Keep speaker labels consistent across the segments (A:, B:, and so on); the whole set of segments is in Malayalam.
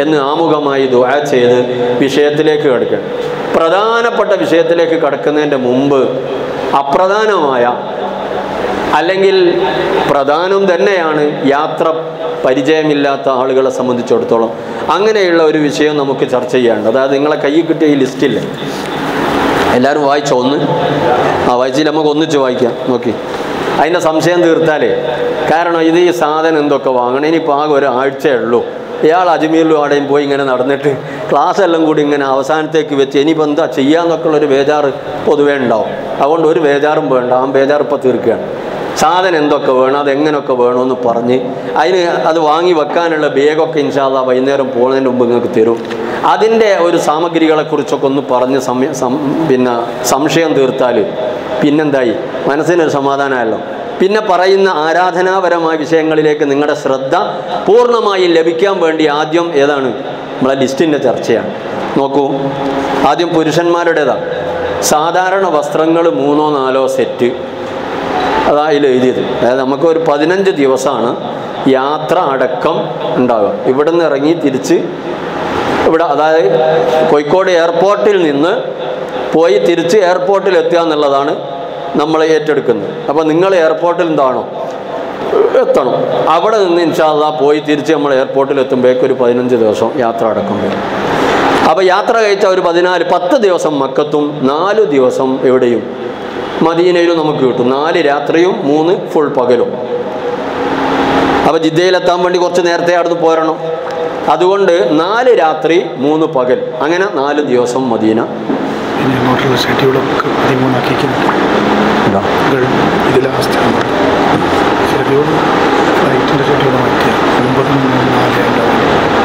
A: എന്ന് ആമുഖമായി ദുആ ചെയ്ത് വിഷയത്തിലേക്ക് കിടക്കണം പ്രധാനപ്പെട്ട വിഷയത്തിലേക്ക് കടക്കുന്നതിൻ്റെ മുമ്പ് അപ്രധാനമായ അല്ലെങ്കിൽ പ്രധാനം തന്നെയാണ് യാത്ര പരിചയമില്ലാത്ത ആളുകളെ സംബന്ധിച്ചിടത്തോളം അങ്ങനെയുള്ള ഒരു വിഷയം നമുക്ക് ചർച്ച ചെയ്യാനുണ്ട് അതായത് നിങ്ങളെ കയ്യിൽ കിട്ടിയ ഈ ലിസ്റ്റില്ലേ എല്ലാവരും വായിച്ചോ ഒന്ന് ആ വായിച്ചില്ല നമുക്ക് ഒന്നിച്ച് വായിക്കാം നോക്കി അതിൻ്റെ സംശയം തീർത്താലേ കാരണം ഇത് ഈ സാധനം എന്തൊക്കെ വാങ്ങണം ഇനിയിപ്പോൾ ആകെ ഒരു ആഴ്ചയേ ഉള്ളൂ ഇയാൾ അജ്മീറിലും അവിടെയും പോയി ഇങ്ങനെ നടന്നിട്ട് ക്ലാസ് എല്ലാം കൂടി ഇങ്ങനെ അവസാനത്തേക്ക് വെച്ച് ഇനിയിപ്പോൾ എന്താ ചെയ്യാന്നൊക്കെ ഉള്ളൊരു ബേജാറ് പൊതുവേ ഉണ്ടാവും അതുകൊണ്ട് ഒരു ബേജാറും വേണ്ട ആ ബേജാർ ഇപ്പോൾ തീർക്കുകയാണ് സാധനം എന്തൊക്കെ വേണം അത് എങ്ങനെയൊക്കെ വേണമെന്ന് പറഞ്ഞ് അതിന് അത് വാങ്ങി വെക്കാനുള്ള ബാഗൊക്കെ ഇൻഷാല്ല വൈകുന്നേരം പോകുന്നതിന് മുമ്പ് നിങ്ങൾക്ക് തരും അതിൻ്റെ ഒരു സാമഗ്രികളെക്കുറിച്ചൊക്കെ ഒന്ന് പറഞ്ഞ് സമയ സം പിന്നെ സംശയം തീർത്താൽ പിന്നെന്തായി മനസ്സിനൊരു സമാധാനമല്ലോ പിന്നെ പറയുന്ന ആരാധനാപരമായ വിഷയങ്ങളിലേക്ക് നിങ്ങളുടെ ശ്രദ്ധ പൂർണ്ണമായും ലഭിക്കാൻ വേണ്ടി ആദ്യം ഏതാണ് നമ്മളെ ലിസ്റ്റിൻ്റെ ചർച്ചയാണ് നോക്കൂ ആദ്യം പുരുഷന്മാരുടേതാണ് സാധാരണ വസ്ത്രങ്ങൾ മൂന്നോ നാലോ സെറ്റ് അതാ അതിൽ എഴുതിയത് അതായത് നമുക്ക് ഒരു പതിനഞ്ച് ദിവസമാണ് യാത്ര അടക്കം ഉണ്ടാകുക ഇവിടെ നിന്ന് ഇറങ്ങി തിരിച്ച് ഇവിടെ അതായത് കോഴിക്കോട് എയർപോർട്ടിൽ നിന്ന് പോയി തിരിച്ച് എയർപോർട്ടിൽ എത്തുക എന്നുള്ളതാണ് നമ്മൾ ഏറ്റെടുക്കുന്നത് അപ്പോൾ നിങ്ങൾ എയർപോർട്ടിൽ എന്താണോ എത്തണം അവിടെ നിന്ന് ഇൻഷാല്ല പോയി തിരിച്ച് നമ്മൾ എയർപോർട്ടിൽ എത്തുമ്പോഴേക്ക് ഒരു പതിനഞ്ച് ദിവസം യാത്ര അടക്കം വരും അപ്പോൾ യാത്ര കഴിച്ച ഒരു പതിനാല് പത്ത് ദിവസം മക്കത്തും നാല് ദിവസം എവിടെയും മദീനയിലും നമുക്ക് കിട്ടും നാല് രാത്രിയും മൂന്ന് ഫുൾ പകലും അപ്പോൾ ജിദ്ദയിലെത്താൻ വേണ്ടി കുറച്ച് നേരത്തെ അവിടുന്ന് പോരണം അതുകൊണ്ട് നാല് രാത്രി മൂന്ന് പകൽ അങ്ങനെ നാല് ദിവസം മദീന
B: ഇനി അങ്ങോട്ടുള്ള ഷെഡ്യൂളൊക്കെ പതിമൂന്നാക്കിക്കുന്നുണ്ട് ഇത് ലാസ്റ്റ് ഷെഡ്യൂൾ ഫ്ലൈറ്റിൻ്റെ ഷെഡ്യൂൾ മാറ്റിയ ഒമ്പത് മൂന്ന് നാല് രണ്ടാണ്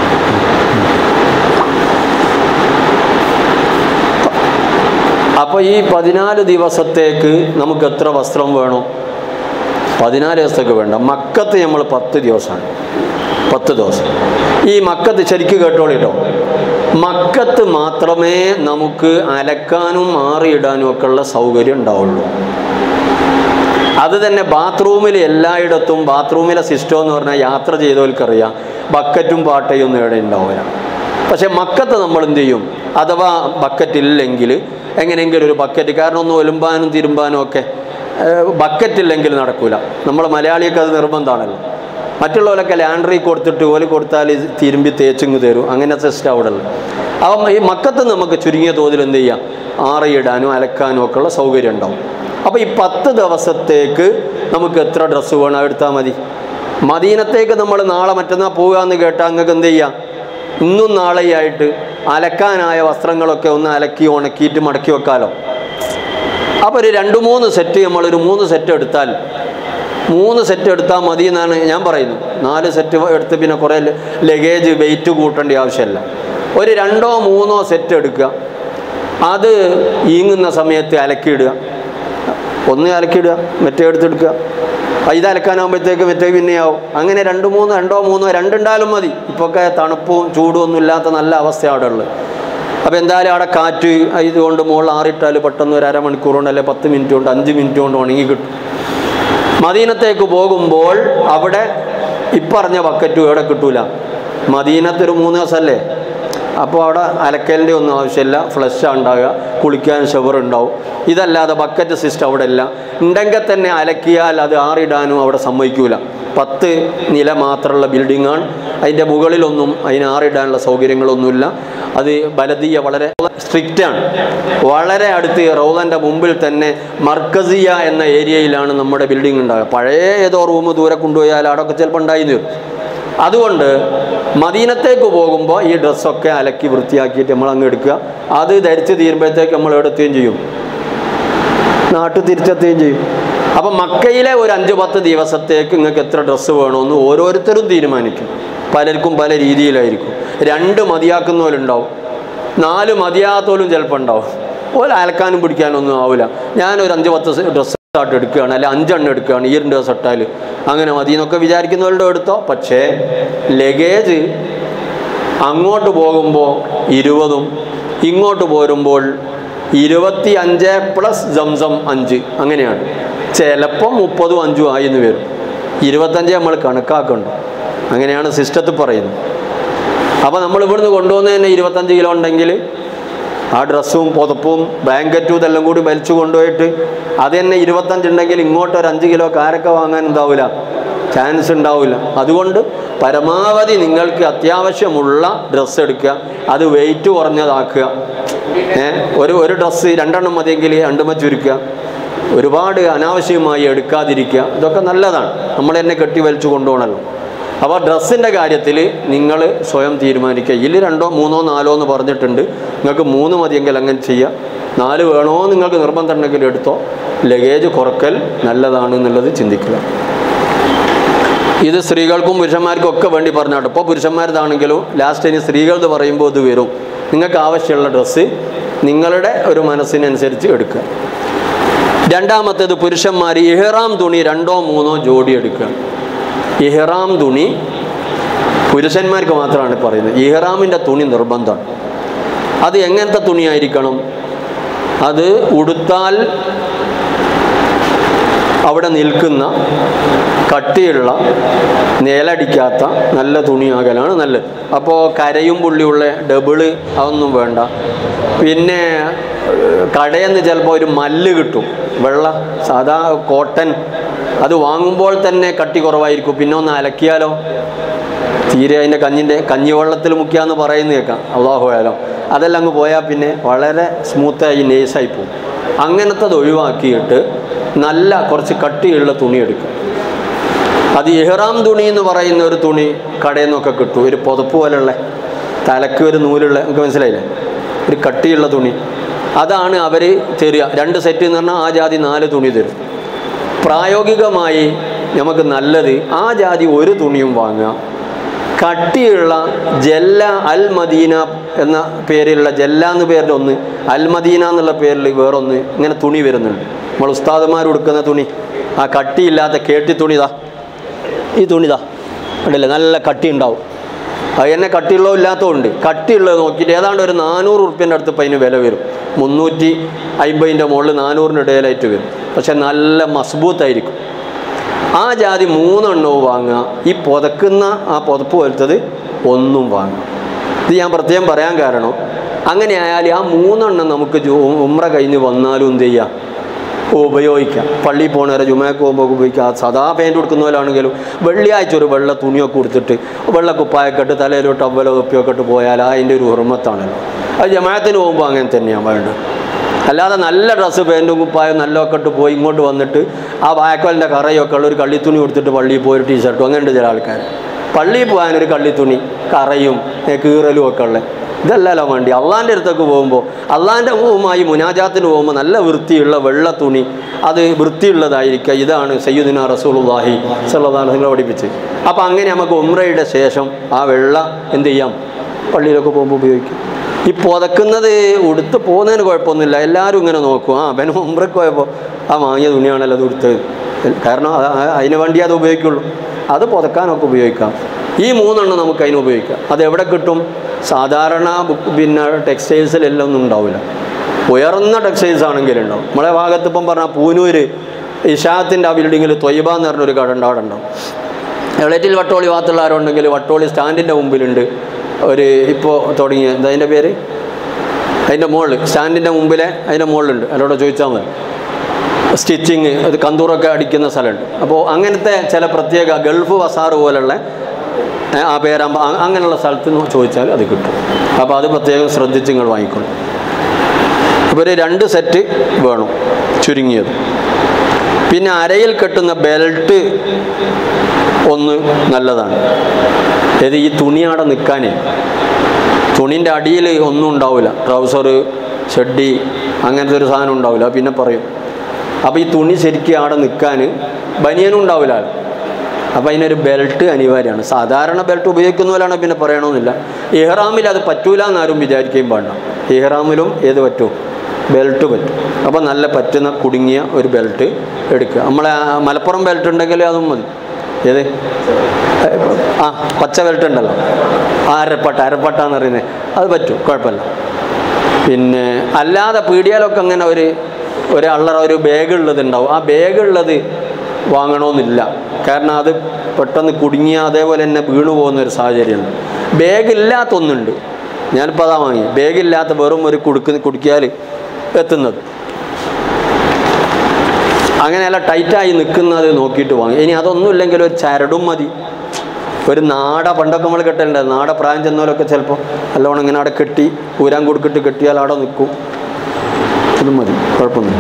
A: അപ്പോൾ ഈ പതിനാല് ദിവസത്തേക്ക് നമുക്ക് എത്ര വസ്ത്രം വേണം പതിനാല് ദിവസത്തേക്ക് വേണ്ട മക്കത്ത് നമ്മൾ പത്ത് ദിവസമാണ് പത്ത് ദിവസം ഈ മക്കത്ത് ശരിക്ക് കേട്ടോളിട്ടോ മക്കത്ത് മാത്രമേ നമുക്ക് അലക്കാനും മാറിയിടാനും ഒക്കെ ഉള്ള സൗകര്യം ഉണ്ടാവുള്ളൂ അത് തന്നെ ബാത്റൂമിൽ എല്ലായിടത്തും ബാത്റൂമിലെ സിസ്റ്റം എന്ന് പറഞ്ഞാൽ യാത്ര ചെയ്തവർക്കറിയാം ബക്കറ്റും പാട്ടയും ഒന്നും ഇവിടെ ഉണ്ടാവില്ല പക്ഷെ മക്കത്ത് നമ്മൾ എന്ത് ചെയ്യും അഥവാ ബക്കറ്റ് ഇല്ലെങ്കിൽ എങ്ങനെയെങ്കിലും ഒരു ബക്കറ്റ് കാരണം ഒന്ന് ഒലുമ്പാനും തിരുമ്പാനും ഒക്കെ ബക്കറ്റ് ഇല്ലെങ്കിൽ നടക്കൂല നമ്മൾ മലയാളിയൊക്കെ അത് നിർബന്ധമാണല്ലോ മറ്റുള്ളവരൊക്കെ ലാൻഡറി കൊടുത്തിട്ട് ഓല് കൊടുത്താൽ ഇത് തിരുമ്പി തേച്ചിങ് തരും അങ്ങനത്തെ സിസ്റ്റം അവിടെ ഉള്ളത് അപ്പം ഈ മക്കത്ത് നമുക്ക് ചുരുങ്ങിയ തോതിൽ എന്ത് ചെയ്യാം ആറിയിടാനും അലക്കാനും ഒക്കെ ഉള്ള സൗകര്യം ഉണ്ടാവും അപ്പോൾ ഈ പത്ത് ദിവസത്തേക്ക് നമുക്ക് എത്ര ഡ്രസ്സ് വേണം എടുത്താൽ മതി മദീനത്തേക്ക് നമ്മൾ നാളെ മറ്റന്നാൾ പോകുക എന്ന് കേട്ടാൽ നിങ്ങൾക്ക് എന്ത് ചെയ്യാം ഇന്നും നാളെയായിട്ട് അലക്കാനായ വസ്ത്രങ്ങളൊക്കെ ഒന്ന് അലക്കി ഉണക്കിയിട്ട് മടക്കി വെക്കാലോ അപ്പോൾ ഒരു രണ്ട് മൂന്ന് സെറ്റ് നമ്മളൊരു മൂന്ന് സെറ്റ് എടുത്താൽ മൂന്ന് സെറ്റ് എടുത്താൽ മതി എന്നാണ് ഞാൻ പറയുന്നത് നാല് സെറ്റ് എടുത്ത് പിന്നെ കുറേ ലഗേജ് വെയിറ്റ് കൂട്ടേണ്ട ആവശ്യമില്ല ഒരു രണ്ടോ മൂന്നോ സെറ്റ് എടുക്കുക അത് ഈങ്ങുന്ന സമയത്ത് അലക്കിയിടുക ഒന്ന് അലക്കിയിടുക മറ്റേ എടുത്തെടുക്കുക ഇത് അലക്കാനാകുമ്പോഴത്തേക്ക് മറ്റേ പിന്നെയാവും അങ്ങനെ രണ്ട് മൂന്ന് രണ്ടോ മൂന്നോ രണ്ടുണ്ടായാലും മതി ഇപ്പൊക്കെ തണുപ്പും ചൂടും ഒന്നും ഇല്ലാത്ത നല്ല അവസ്ഥ അവിടെ ഉള്ളത് അപ്പോൾ എന്തായാലും അവിടെ കാറ്റ് ഇതുകൊണ്ട് മുകളിൽ ആറിട്ടാൽ പെട്ടെന്ന് ഒരു അരമണിക്കൂർ കൊണ്ട് അല്ലെ പത്ത് മിനിറ്റ് കൊണ്ട് അഞ്ച് മിനിറ്റ് കൊണ്ട് ഉണങ്ങി കിട്ടും മദീനത്തേക്ക് പോകുമ്പോൾ അവിടെ ഇപ്പറഞ്ഞ ബക്കറ്റും എവിടെ കിട്ടൂല മദീനത്ത് ഒരു മൂന്ന് ദിവസമല്ലേ അപ്പോൾ അവിടെ അലക്കലിൻ്റെ ഒന്നും ആവശ്യമില്ല ഫ്ലഷ് ഉണ്ടാകുക കുളിക്കാൻ ഷവർ ഉണ്ടാവും ഇതല്ലാതെ ബക്കറ്റ് സിസ്റ്റം അവിടെ ഇല്ല ഉണ്ടെങ്കിൽ തന്നെ അലക്കിയാൽ അത് ആറിടാനും അവിടെ സമ്മതിക്കൂല പത്ത് നില മാത്രമുള്ള ബിൽഡിങ്ങാണ് അതിൻ്റെ മുകളിലൊന്നും അതിന് ആറിടാനുള്ള സൗകര്യങ്ങളൊന്നുമില്ല അത് ബലദീയ വളരെ സ്ട്രിക്റ്റാണ് വളരെ അടുത്ത് റൗലൻ്റെ മുമ്പിൽ തന്നെ മർക്കസിയ എന്ന ഏരിയയിലാണ് നമ്മുടെ ബിൽഡിംഗ് ഉണ്ടാകുക പഴയ ഏതോ റൂം ദൂരെ കൊണ്ടുപോയാൽ അവിടെയൊക്കെ ചിലപ്പോൾ ഉണ്ടായിരുന്നു വരും അതുകൊണ്ട് മദീനത്തേക്ക് പോകുമ്പോൾ ഈ ഡ്രസ്സൊക്കെ അലക്കി വൃത്തിയാക്കിയിട്ട് നമ്മൾ അങ്ങ് എടുക്കുക അത് ധരിച്ച് തീരുമ്പോഴത്തേക്ക് നമ്മൾ എടുക്കുകയും ചെയ്യും നാട്ടിൽ തിരിച്ചെത്തുകയും ചെയ്യും അപ്പം മക്കയിലെ ഒരു അഞ്ച് പത്ത് ദിവസത്തേക്ക് നിങ്ങൾക്ക് എത്ര ഡ്രസ്സ് വേണമെന്ന് ഓരോരുത്തരും തീരുമാനിക്കും പലർക്കും പല രീതിയിലായിരിക്കും രണ്ട് മതിയാക്കുന്നവരുണ്ടാവും നാല് മതിയാത്തവരും ചിലപ്പോൾ ഉണ്ടാവും ഓല അലക്കാനും പിടിക്കാനും ഒന്നും ആവില്ല ഞാനൊരു അഞ്ച് പത്ത് ഡ്രസ്സ് ആയിട്ട് എടുക്കുകയാണ് അല്ലെ അഞ്ചെണ്ണം എടുക്കുകയാണ് ഈ രണ്ട് ദിവസം ഇട്ടാൽ അങ്ങനെ മതി എന്നൊക്കെ വിചാരിക്കുന്നവരുടെ എടുത്തോ പക്ഷേ ലഗേജ് അങ്ങോട്ട് പോകുമ്പോൾ ഇരുപതും ഇങ്ങോട്ട് പോരുമ്പോൾ ഇരുപത്തി അഞ്ച് പ്ലസ് ജംസം അഞ്ച് അങ്ങനെയാണ് ചിലപ്പോൾ മുപ്പതും അഞ്ചും ആയി എന്ന് വരും ഇരുപത്തഞ്ച് നമ്മൾ കണക്കാക്കുന്നുണ്ട് അങ്ങനെയാണ് സിസ്റ്റത്തിൽ പറയുന്നത് അപ്പോൾ നമ്മൾ ഇവിടുന്ന് കൊണ്ടുവന്ന് തന്നെ ഇരുപത്തഞ്ച് കിലോ ഉണ്ടെങ്കിൽ ആ ഡ്രസ്സും പുതപ്പും ബ്ലാങ്കറ്റും ഇതെല്ലാം കൂടി വലിച്ചു കൊണ്ടുപോയിട്ട് അത് തന്നെ ഇരുപത്തഞ്ച് ഉണ്ടെങ്കിൽ ഇങ്ങോട്ട് ഒരു അഞ്ച് കിലോ കാരക്ക വാങ്ങാൻ ഉണ്ടാവില്ല ചാൻസ് ഉണ്ടാവില്ല അതുകൊണ്ട് പരമാവധി നിങ്ങൾക്ക് അത്യാവശ്യമുള്ള ഡ്രസ്സ് എടുക്കുക അത് വെയിറ്റ് കുറഞ്ഞതാക്കുക ഏ ഒരു ഒരു ഡ്രസ്സ് രണ്ടെണ്ണം മതിയെങ്കിൽ രണ്ടുമ ചുരുക്കുക ഒരുപാട് അനാവശ്യമായി എടുക്കാതിരിക്കുക ഇതൊക്കെ നല്ലതാണ് നമ്മൾ തന്നെ കെട്ടി വലിച്ചു കൊണ്ടുപോകണമല്ലോ അപ്പോൾ ഡ്രസ്സിൻ്റെ കാര്യത്തിൽ നിങ്ങൾ സ്വയം തീരുമാനിക്കുക ഇതിൽ രണ്ടോ മൂന്നോ നാലോ എന്ന് പറഞ്ഞിട്ടുണ്ട് നിങ്ങൾക്ക് മൂന്ന് മതിയെങ്കിൽ അങ്ങനെ ചെയ്യുക നാല് വേണോ നിങ്ങൾക്ക് നിർബന്ധം ഉണ്ടെങ്കിൽ എടുത്തോ ലഗേജ് കുറക്കൽ നല്ലതാണ് എന്നുള്ളത് ചിന്തിക്കുക ഇത് സ്ത്രീകൾക്കും പുരുഷന്മാർക്കും ഒക്കെ വേണ്ടി പറഞ്ഞാട്ടോ ഇപ്പോൾ പുരുഷന്മാരതാണെങ്കിലും ലാസ്റ്റ് ഇനി സ്ത്രീകൾ എന്ന് പറയുമ്പോൾ ഇത് വരും നിങ്ങൾക്ക് ആവശ്യമുള്ള ഡ്രസ്സ് നിങ്ങളുടെ ഒരു മനസ്സിനനുസരിച്ച് എടുക്കുക രണ്ടാമത്തേത് പുരുഷന്മാർ ഇഹ്റാം തുണി രണ്ടോ മൂന്നോ ജോഡി എടുക്കുക ഇഹ്റാം തുണി പുരുഷന്മാർക്ക് മാത്രമാണ് പറയുന്നത് ഇഹ്റാമിൻ്റെ തുണി നിർബന്ധമാണ് അത് എങ്ങനത്തെ തുണിയായിരിക്കണം അത് ഉടുത്താൽ അവിടെ നിൽക്കുന്ന കട്ടിയുള്ള നിലടിക്കാത്ത നല്ല തുണിയാകലാണ് നല്ലത് അപ്പോൾ കരയും പുള്ളിയുള്ള ഡബിള് അതൊന്നും വേണ്ട പിന്നെ ഏഹ്, കടയിൽ നിന്ന് ചിലപ്പോൾ ഒരു മല്ല് കിട്ടും വെള്ള സാധാ കോട്ടൺ അത് വാങ്ങുമ്പോൾ തന്നെ കട്ടി കുറവായിരിക്കും പിന്നെ ഒന്ന് അലക്കിയാലോ തീരെ അതിൻ്റെ കഞ്ഞിൻ്റെ കഞ്ഞിവെള്ളത്തിൽ മുക്കിയാന്ന് പറയുന്ന കേൾക്കാം അള്ളാഹുയാലോ അതെല്ലാം അങ്ങ് പോയാൽ പിന്നെ വളരെ സ്മൂത്തായി നേസായി പോകും അങ്ങനത്തത് ഒഴിവാക്കിയിട്ട് നല്ല കുറച്ച് കട്ടിയുള്ള തുണി എടുക്കുക അത് ഇഹ്റാം തുണി എന്ന് പറയുന്ന ഒരു തുണി കടയിൽ നിന്നൊക്കെ കിട്ടും ഒരു പുതപ്പ് പോലുള്ള തലക്ക് ഒരു നൂലുള്ള നമുക്ക് മനസ്സിലായില്ലേ ഒരു കട്ടിയുള്ള തുണി അതാണ് അവർ തരിക രണ്ട് സെറ്റ് എന്ന് പറഞ്ഞാൽ ആ ജാതി നാല് തുണി തരും പ്രായോഗികമായി നമുക്ക് നല്ലത് ആ ജാതി ഒരു തുണിയും വാങ്ങുക കട്ടിയുള്ള ജല്ല അൽ മദീന എന്ന പേരിലുള്ള ജല്ല എന്ന പേരിൽ ഒന്ന് അൽ മദീന എന്നുള്ള പേരിൽ വേറൊന്ന് ഇങ്ങനെ തുണി വരുന്നുണ്ട് നമ്മൾ ഉസ്താദന്മാർ കൊടുക്കുന്ന തുണി ആ കട്ടിയില്ലാത്ത കേട്ടി തുണിതാ ഈ തുണിതാ ഉണ്ടല്ലേ നല്ല കട്ടി ഉണ്ടാവും അത് തന്നെ കട്ടിയുള്ളതും ഇല്ലാത്തതും ഉണ്ട് കട്ടിയുള്ളത് നോക്കിയിട്ട് ഏതാണ്ട് ഒരു നാനൂറ് ഉറുപ്പ്യൻ്റെ അടുത്ത് ഇപ്പം അതിന് വില വരും മുന്നൂറ്റി അമ്പതിൻ്റെ മുകളിൽ നാനൂറിന് ഇടയിലായിട്ട് വരും പക്ഷെ നല്ല മസ്ബൂത്തായിരിക്കും ആ ജാതി മൂന്നെണ്ണവും വാങ്ങുക ഈ പുതക്കുന്ന ആ പുതപ്പ് പോലത്തത് ഒന്നും വാങ്ങുക ഇത് ഞാൻ പ്രത്യേകം പറയാൻ കാരണം അങ്ങനെ ആയാൽ ആ മൂന്നെണ്ണം നമുക്ക് ജു- ഉമ്ര കഴിഞ്ഞ് വന്നാലും എന്ത് ചെയ്യാം ഉപയോഗിക്കാം പള്ളിയിൽ പോണവരെ ജുമയൊക്കെ പോകുമ്പോൾ ഉപയോഗിക്കാം സദാ പെയിൻറ്റ് കൊടുക്കുന്നവരാണെങ്കിലും വെള്ളിയാഴ്ച ഒരു വെള്ള തുണിയൊക്കെ കൊടുത്തിട്ട് വെള്ള കുപ്പായൊക്കെ ഇട്ട് തലയിലോ ടവലോ തൊപ്പിയൊക്കെ ഇട്ട് പോയാൽ അതിൻ്റെ ഒരു ഹുർമത്താണല്ലോ അത് ജമാഅത്തിന് പോകുമ്പോൾ അങ്ങനെ തന്നെയാണ് വേണ്ടത് അല്ലാതെ നല്ല ഡ്രസ്സ് പാൻറ്റും കുപ്പായും നല്ലതൊക്കെ ഇട്ട് പോയി ഇങ്ങോട്ട് വന്നിട്ട് ആ വായക്കോലിൻ്റെ കറയൊക്കെ ഉള്ള ഒരു കള്ളിത്തുണി കൊടുത്തിട്ട് പള്ളിയിൽ പോയി ഒരു ടീഷർട്ടും അങ്ങനെയുണ്ട് ചില ആൾക്കാർ പള്ളിയിൽ പോകാൻ ഒരു കള്ളിത്തുണി കറയും ഏ, കീറലും ഒക്കെ ഉള്ള ഇതല്ലല്ലോ വേണ്ടി അള്ളാൻ്റെ അടുത്തൊക്കെ പോകുമ്പോൾ അള്ളാൻ്റെ മുഖവുമായി മുനാജാത്തിന് പോകുമ്പോൾ നല്ല വൃത്തിയുള്ള വെള്ള തുണി അത് വൃത്തിയുള്ളതായിരിക്കുക ഇതാണ് സയ്യുദിന റസൂലുള്ളാഹി സല്ലല്ലാഹു നിങ്ങളെ പഠിപ്പിച്ച് അപ്പോൾ അങ്ങനെ നമുക്ക് ഉമ്രയുടെ ശേഷം ആ വെള്ള എന്ത് ചെയ്യാം പള്ളിയിലൊക്കെ പോകുമ്പോൾ ഉപയോഗിക്കും ഈ പുതക്കുന്നത് ഉടുത്ത് പോകുന്നതിന് കുഴപ്പമൊന്നുമില്ല എല്ലാവരും ഇങ്ങനെ നോക്കും ആ ബന ഉമ്രക്ക് പോയപ്പോൾ ആ വാങ്ങിയ തുണിയാണല്ലോ അത് ഉടുത്തത് കാരണം അത് ആ- അതിന് വേണ്ടി അത് ഉപയോഗിക്കുള്ളൂ അത് പുതക്കാനൊക്കെ ഉപയോഗിക്കാം ഈ മൂന്നെണ്ണം നമുക്ക് അതിന് ഉപയോഗിക്കാം അത് എവിടെ കിട്ടും സാധാരണ ബു- പിന്നെ ടെക്സ്റ്റൈൽസിലെല്ലാം ഒന്നും ഉണ്ടാവില്ല ഉയർന്ന ടെക്സ്റ്റൈൽസ് ആണെങ്കിലും ഉണ്ടാവും നമ്മളെ ഭാഗത്ത് ഇപ്പം പറഞ്ഞാൽ പൂനൂര് ഇഷാത്തിൻ്റെ ആ ബിൽഡിങ്ങിൽ തൊയ്ബ എന്ന് പറഞ്ഞൊരു കട ഉണ്ട് അവിടെ ഉണ്ടാവും എളേറ്റിൽ വട്ടോളി ഭാഗത്തുള്ള ആരുണ്ടെങ്കിൽ വട്ടോളി സ്റ്റാൻഡിൻ്റെ മുമ്പിലുണ്ട് ഒരു ഇപ്പോൾ തുടങ്ങിയ എന്താ അതിൻ്റെ പേര് അതിൻ്റെ മുകളിൽ സ്റ്റാൻഡിൻ്റെ മുമ്പിലെ അതിൻ്റെ മുകളിലുണ്ട് അതിനോട് ചോദിച്ചാൽ മതി സ്റ്റിച്ചിങ് അത് കന്തൂറൊക്കെ അടിക്കുന്ന സ്ഥലമുണ്ട് അപ്പോൾ അങ്ങനത്തെ ചില പ്രത്യേക ഗൾഫ് വസാറ് പോലുള്ള ഏ, ആ പേരാകുമ്പോൾ അങ്ങനെയുള്ള സ്ഥലത്ത് നിന്ന് ചോദിച്ചാൽ അത് കിട്ടും അപ്പോൾ അത് പ്രത്യേകം ശ്രദ്ധിച്ച് നിങ്ങൾ വാങ്ങിക്കണം അപ്പോൾ ഒരു രണ്ട് സെറ്റ് വേണം ചുരുങ്ങിയത് പിന്നെ അരയിൽ കെട്ടുന്ന ബെൽറ്റ് ഒന്ന് നല്ലതാണ് ഇത് ഈ തുണി അവിടെ നിൽക്കാനേ തുണീൻ്റെ അടിയിൽ ഒന്നും ഉണ്ടാവില്ല ട്രൗസർ ഷെഡി അങ്ങനത്തെ ഒരു സാധനം ഉണ്ടാവില്ല അത് പിന്നെ പറയും അപ്പോൾ ഈ തുണി ശരിക്കും അവിടെ നിൽക്കാൻ ബനിയനും ഉണ്ടാവില്ല അപ്പോൾ അതിനൊരു ബെൽറ്റ് അനിവാര്യമാണ് സാധാരണ ബെൽറ്റ് ഉപയോഗിക്കുന്നവരാണ് പിന്നെ പറയണമെന്നില്ല ഇഹ്റാമിൽ അത് പറ്റൂല എന്നാരും വിചാരിക്കുകയും പാടില്ല ഇഹ്റാമിലും ഏത് പറ്റും ബെൽറ്റ് പറ്റും അപ്പോൾ നല്ല പറ്റുന്ന കുടുങ്ങിയ ഒരു ബെൽറ്റ് എടുക്കുക നമ്മളെ ആ മലപ്പുറം ബെൽറ്റ് ഉണ്ടെങ്കിൽ അതും മതി ഏത് ആ പച്ച ബെൽറ്റ് ഉണ്ടല്ലോ ആ അരപ്പട്ട അരപ്പട്ട എന്ന് പറയുന്നത് അത് പറ്റും കുഴപ്പമില്ല പിന്നെ അല്ലാതെ പീടിയാലൊക്കെ അങ്ങനെ ഒരു ഒരു അള്ളറ ഒരു ബാഗ് ഉള്ളത് ഉണ്ടാവും ആ ബാഗ് ഉള്ളത് വാങ്ങണമെന്നില്ല കാരണം അത് പെട്ടെന്ന് കുടുങ്ങിയ അതേപോലെ തന്നെ വീണു പോകുന്ന ഒരു സാഹചര്യമുണ്ട് ബാഗില്ലാത്ത ഒന്നുണ്ട് ഞാനിപ്പോൾ അതാ വാങ്ങി ബാഗില്ലാത്ത വെറും ഒരു കുടുക്ക് കുടിക്കാൽ എത്തുന്നത് അങ്ങനെയല്ല ടൈറ്റായി നിൽക്കുന്നത് നോക്കിയിട്ട് വാങ്ങി ഇനി അതൊന്നും ഇല്ലെങ്കിൽ ഒരു ചരടും മതി ഒരു നാട പണ്ടൊക്കെ നമ്മൾ കെട്ടലുണ്ട് നാട പ്രായം ചെന്നവരൊക്കെ ചിലപ്പോൾ നല്ലോണം ഇങ്ങനെ അവിടെ കെട്ടി ഊരാൻ കൊടുക്കിട്ട് കെട്ടിയാൽ അവിടെ നിൽക്കും അത് മതി കുഴപ്പമൊന്നുമില്ല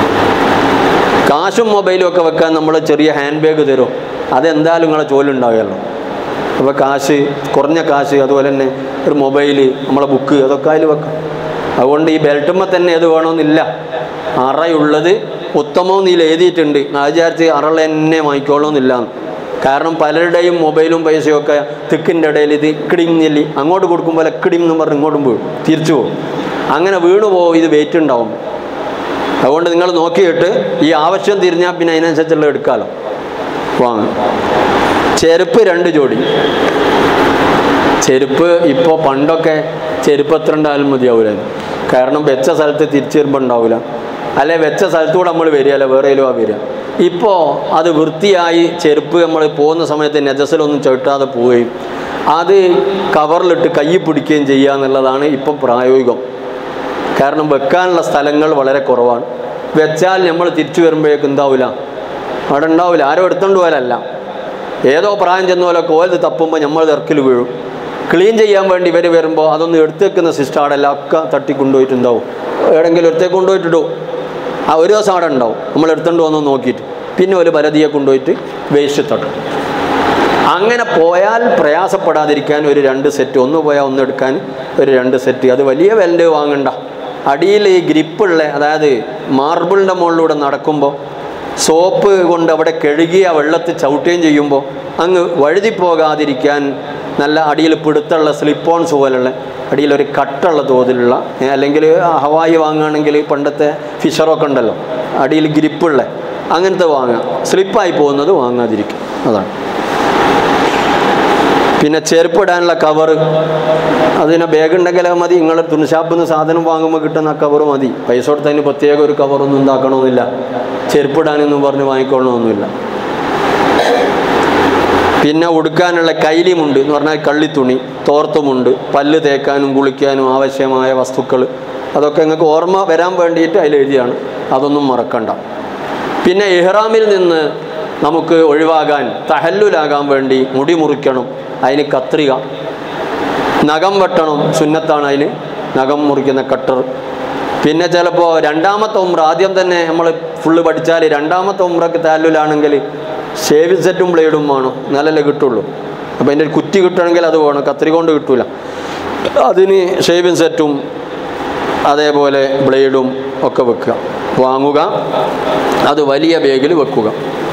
A: കാശും മൊബൈലും ഒക്കെ വെക്കാൻ നമ്മൾ ചെറിയ ഹാൻഡ് ബാഗ് തരും അതെന്തായാലും നിങ്ങളെ ജോലി ഉണ്ടാവുകയല്ലോ അപ്പോൾ കാശ് കുറഞ്ഞ കാശ് അതുപോലെ തന്നെ ഒരു മൊബൈൽ നമ്മളെ ബുക്ക് അതൊക്കെ അതിൽ വെക്കാം അതുകൊണ്ട് ഈ ബെൽറ്റുമ്പോൾ തന്നെ ഏത് വേണമെന്നില്ല അറയുള്ളത് ഉത്തമവും നീ എഴുതിയിട്ടുണ്ട് അത് വിചാരിച്ച് അറള തന്നെ വാങ്ങിക്കോളണമെന്നില്ല കാരണം പലരുടെയും മൊബൈലും പൈസയും ഒക്കെ തിക്കിൻ്റെ ഇടയിൽ ഇത് ഇക്കിടിം നെല്ലി അങ്ങോട്ട് കൊടുക്കുമ്പോൾ എക്കിടിം എന്ന് പറഞ്ഞ് ഇങ്ങോട്ടും വീഴും തിരിച്ചു പോകും അങ്ങനെ വീണു പോകും ഇത് വെയിറ്റ് ഉണ്ടാവും അതുകൊണ്ട് നിങ്ങൾ നോക്കിയിട്ട് ഈ ആവശ്യം തിരിഞ്ഞാൽ പിന്നെ അതിനനുസരിച്ചുള്ള എടുക്കാമല്ലോ വാങ്ങും ചെരുപ്പ് രണ്ട് ജോഡി ചെരുപ്പ് ഇപ്പോൾ പണ്ടൊക്കെ ചെരുപ്പ് എത്ര ഉണ്ടായാലും മതിയാവില്ലായിരുന്നു കാരണം വെച്ച സ്ഥലത്ത് തിരിച്ചു വരുമ്പോൾ ഉണ്ടാവില്ല അല്ലെ വെച്ച സ്ഥലത്തൂടെ നമ്മൾ വരികയല്ല വേറെ ആ വരിക ഇപ്പോൾ അത് വൃത്തിയായി ചെരുപ്പ് നമ്മൾ പോകുന്ന സമയത്ത് നെജസിലൊന്നും ചവിട്ടാതെ പോവുകയും അത് കവറിലിട്ട് കൈ പിടിക്കുകയും ചെയ്യുക എന്നുള്ളതാണ് ഇപ്പം പ്രായോഗികം കാരണം വെക്കാനുള്ള സ്ഥലങ്ങൾ വളരെ കുറവാണ് വെച്ചാൽ നമ്മൾ തിരിച്ചു വരുമ്പോഴേക്കും എന്താവില്ല അവിടെ ഉണ്ടാവില്ല ആരും എടുത്തോണ്ട് പോയാലല്ല ഏതോ പ്രായം ചെന്ന പോലെ കോലത്ത് തപ്പുമ്പോൾ നമ്മൾ ഇറക്കിൽ വീഴും ക്ലീൻ ചെയ്യാൻ വേണ്ടി ഇവർ വരുമ്പോൾ അതൊന്ന് എടുത്തു വെക്കുന്ന സിസ്റ്റം അവിടെ എല്ലാം ഒക്കെ തട്ടി കൊണ്ടുപോയിട്ടുണ്ടാവും എവിടെയെങ്കിലും എടുത്തേക്ക് കൊണ്ടുപോയിട്ടിടും ആ ഒരു ദിവസം അവിടെ ഉണ്ടാവും നമ്മൾ എടുത്തോണ്ട് വന്ന് നോക്കിയിട്ട് പിന്നെ ഒരു പരതിയെ കൊണ്ടുപോയിട്ട് വേസ്റ്റ് തട്ടും അങ്ങനെ പോയാൽ പ്രയാസപ്പെടാതിരിക്കാൻ ഒരു രണ്ട് സെറ്റ് ഒന്ന് പോയാൽ ഒന്ന് എടുക്കാൻ ഒരു രണ്ട് സെറ്റ് അത് വലിയ വിലൻ്റെ വാങ്ങണ്ട അടിയിൽ ഈ ഗ്രിപ്പുള്ള അതായത് മാർബിളിൻ്റെ മുകളിലൂടെ നടക്കുമ്പോൾ സോപ്പ് കൊണ്ട് അവിടെ കഴുകിയ വെള്ളത്തിൽ ചവിട്ടുകയും ചെയ്യുമ്പോൾ അങ്ങ് വഴുതി പോകാതിരിക്കാൻ നല്ല അടിയിൽ പിടുത്തുള്ള സ്ലിപ്പ് ഓൺസ് പോലുള്ള അടിയിൽ ഒരു കട്ടുള്ള തോതിലുള്ള ഏ, അല്ലെങ്കിൽ ഹവായി വാങ്ങുകയാണെങ്കിൽ പണ്ടത്തെ ഫിഷറൊക്കെ ഉണ്ടല്ലോ അടിയിൽ ഗ്രിപ്പുള്ള അങ്ങനത്തെ വാങ്ങുക സ്ലിപ്പായി പോകുന്നത് വാങ്ങാതിരിക്കും അതാണ് പിന്നെ ചെരുപ്പ് ഇടാനുള്ള കവർ അതിന് ബാഗ് ഉണ്ടെങ്കിൽ അത് മതി നിങ്ങൾ തുണിഷാപ്പിൽ നിന്ന് സാധനം വാങ്ങുമ്പോൾ കിട്ടുന്ന ആ കവർ മതി പൈസ കൊടുത്തതിന് പ്രത്യേക ഒരു കവറൊന്നും ഉണ്ടാക്കണമെന്നില്ല ചെരുപ്പ് ഇടാനൊന്നും പറഞ്ഞ് വാങ്ങിക്കൊള്ളണമെന്നില്ല പിന്നെ ഉടുക്കാനുള്ള കൈലിമുണ്ട് എന്ന് പറഞ്ഞാൽ കള്ളിത്തുണി തോർത്തുമുണ്ട് പല്ല് തേക്കാനും കുളിക്കാനും ആവശ്യമായ വസ്തുക്കൾ അതൊക്കെ നിങ്ങൾക്ക് ഓർമ്മ വരാൻ വേണ്ടിയിട്ട് അതിൽ എഴുതിയാണ് അതൊന്നും മറക്കണ്ട പിന്നെ ഇഹ്റാമിൽ നിന്ന് നമുക്ക് ഒഴിവാകാൻ തഹല്ലുലാകാൻ വേണ്ടി മുടി മുറിക്കണം അതിന് കത്രിക നഖം വെട്ടണം സുന്നത്താണ് അതിന് നഖം മുറിക്കുന്ന കട്ടർ പിന്നെ ചിലപ്പോൾ രണ്ടാമത്തെ ഉമ്ര ആദ്യം തന്നെ നമ്മൾ ഫുള്ള് പഠിച്ചാൽ രണ്ടാമത്തെ ഉമ്രക്ക് താല്ലുലാണെങ്കിൽ ഷേവിങ് സെറ്റും ബ്ലേഡും വേണം എന്നാലല്ലേ കിട്ടുള്ളൂ അപ്പോൾ അതിൻ്റെ ഒരു കുറ്റി കിട്ടണമെങ്കിൽ അത് വേണം കത്രിക കൊണ്ട് കിട്ടൂല അതിന് ഷേവിങ് സെറ്റും അതേപോലെ ബ്ലേഡും ഒക്കെ വെക്കുക വാങ്ങുക അത് വലിയ ബാഗിൽ വെക്കുക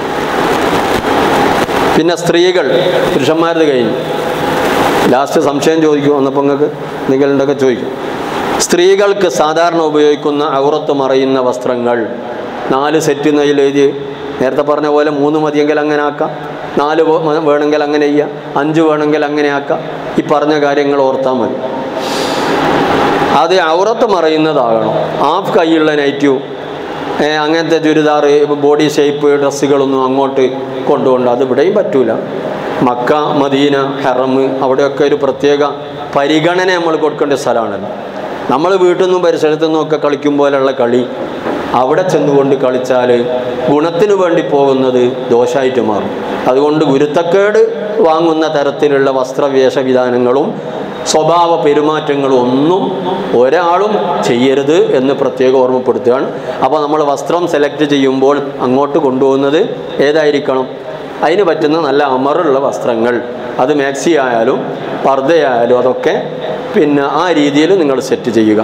A: പിന്നെ സ്ത്രീകൾ പുരുഷന്മാരത് കഴിഞ്ഞു ലാസ്റ്റ് സംശയം ചോദിക്കും വന്നപ്പോൾ നിങ്ങൾക്ക് നിങ്ങളുണ്ടൊക്കെ ചോദിക്കും സ്ത്രീകൾക്ക് സാധാരണ ഉപയോഗിക്കുന്ന ഔറത്ത് മറയുന്ന വസ്ത്രങ്ങൾ നാല് സെറ്റ് എന്നതിൽ എഴുതി നേരത്തെ പറഞ്ഞ പോലെ മൂന്ന് മതിയെങ്കിൽ അങ്ങനെ ആക്കാം നാല് വേ- മ- വേണമെങ്കിൽ അങ്ങനെ ചെയ്യാം അഞ്ച് വേണമെങ്കിൽ അങ്ങനെ ആക്കാം ഈ പറഞ്ഞ കാര്യങ്ങൾ ഓർത്താൽ മതി അത് ഔറത്ത് മറയുന്നതാകണം ഹാഫ് കൈയുള്ള നൈറ്റും ഏ, അങ്ങനത്തെ ചുരിദാർ ബോഡി ഷേപ്പ് ഡ്രസ്സുകളൊന്നും അങ്ങോട്ട് കൊണ്ടുകൊണ്ട് അത് ഇവിടെയും പറ്റൂല മക്ക മദീന ഹെറം അവിടെയൊക്കെ ഒരു പ്രത്യേക പരിഗണന നമ്മൾ കൊടുക്കേണ്ട സ്ഥലമാണല്ലോ നമ്മൾ വീട്ടിൽ നിന്നും പരിസരത്തു നിന്നും ഒക്കെ കളിക്കും പോലെയുള്ള കളി അവിടെ ചെന്നുകൊണ്ട് കളിച്ചാൽ ഗുണത്തിനു വേണ്ടി പോകുന്നത് ദോഷമായിട്ട് മാറും അതുകൊണ്ട് ഗുരുത്തക്കേട് വാങ്ങുന്ന തരത്തിലുള്ള വസ്ത്രവേഷവിധാനങ്ങളും സ്വഭാവ പെരുമാറ്റങ്ങളും ഒന്നും ഒരാളും ചെയ്യരുത് എന്ന് പ്രത്യേകം ഓർമ്മപ്പെടുത്തുകയാണ് അപ്പോൾ നമ്മൾ വസ്ത്രം സെലക്ട് ചെയ്യുമ്പോൾ അങ്ങോട്ട് കൊണ്ടുപോകുന്നത് ഏതായിരിക്കണം അതിന് പറ്റുന്ന നല്ല അമറുള്ള വസ്ത്രങ്ങൾ അത് മാക്സി ആയാലും പർദ്ദയായാലും അതൊക്കെ പിന്നെ ആ രീതിയിൽ നിങ്ങൾ സെറ്റ് ചെയ്യുക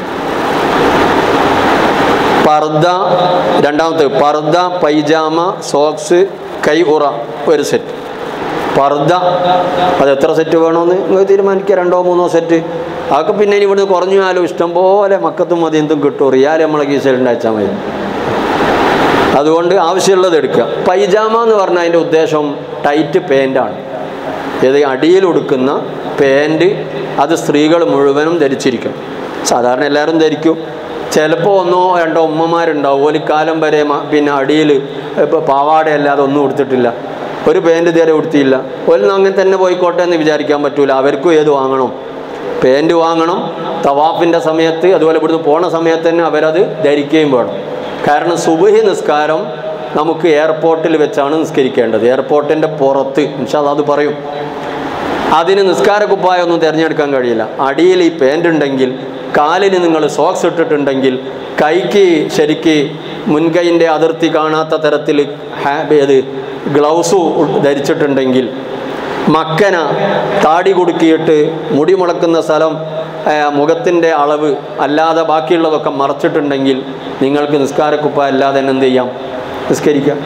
A: പർദ്ദ രണ്ടാമത്തെ പർദ്ദ പൈജാമ സോക്സ് കൈ ഉറ ഒരു സെറ്റ് പർദ്ദ അത് എത്ര സെറ്റ് വേണമെന്ന് നിങ്ങൾ തീരുമാനിക്കുക രണ്ടോ മൂന്നോ സെറ്റ് അതൊക്കെ പിന്നെ ഇനി ഇവിടുന്ന് കുറഞ്ഞു പോയാലും ഇഷ്ടം പോലെ മക്കത്തും മതി എന്തും കിട്ടും റിയാൽ നമ്മളെ കീശയിൽ അയച്ചാൽ മതി അതുകൊണ്ട് ആവശ്യമുള്ളത് എടുക്കുക പൈജാമ എന്ന് പറഞ്ഞാൽ അതിൻ്റെ ഉദ്ദേശം ടൈറ്റ് പാൻറ്റാണ് ഇത് അടിയിൽ ഉടുക്കുന്ന പാൻറ് അത് സ്ത്രീകൾ മുഴുവനും ധരിച്ചിരിക്കും സാധാരണ എല്ലാവരും ധരിക്കും ചിലപ്പോൾ ഒന്നോ രണ്ടോ ഉമ്മമാരുണ്ടാവും ഒരു കാലം വരെ മ- പിന്നെ അടിയിൽ ഇപ്പോൾ പാവാടയല്ലാതെ ഒന്നും കൊടുത്തിട്ടില്ല ഒരു പാൻറ് ഇതുവരെ ഉടുത്തിയില്ല ഒരു അങ്ങനെ തന്നെ പോയിക്കോട്ടെ എന്ന് വിചാരിക്കാൻ പറ്റൂല അവർക്കും ഏത് വാങ്ങണം പാൻറ് വാങ്ങണം തവാഫിൻ്റെ സമയത്ത് അതുപോലെ ഇവിടുന്ന് പോണ സമയത്ത് തന്നെ അവരത് ധരിക്കുകയും വേണം കാരണം സുബഹി നിസ്കാരം നമുക്ക് എയർപോർട്ടിൽ വെച്ചാണ് നിസ്കരിക്കേണ്ടത് എയർപോർട്ടിൻ്റെ പുറത്ത് ഇൻഷാ അല്ലാ അത് പറയും അതിന് നിസ്കാര കുപ്പായൊന്നും തിരഞ്ഞെടുക്കാൻ കഴിയില്ല അടിയിൽ ഈ പാൻറ് ഉണ്ടെങ്കിൽ കാലിന് നിങ്ങൾ സോക്സ് ഇട്ടിട്ടുണ്ടെങ്കിൽ കൈക്ക് ശരിക്ക് മുൻകൈൻ്റെ അതിർത്തി കാണാത്ത തരത്തിൽ ഹാ ഏത് ഗ്ലൗസ് ധരിച്ചിട്ടുണ്ടെങ്കിൽ മക്കന താടി കുടുക്കിയിട്ട് മുടി മുളക്കുന്ന സ്ഥലം മുഖത്തിൻ്റെ അളവ് അല്ലാതെ ബാക്കിയുള്ളതൊക്കെ മറച്ചിട്ടുണ്ടെങ്കിൽ നിങ്ങൾക്ക് നിസ്കാരക്കുപ്പ അല്ലാതെ തന്നെ എന്ത് ചെയ്യാം നിസ്കരിക്കാം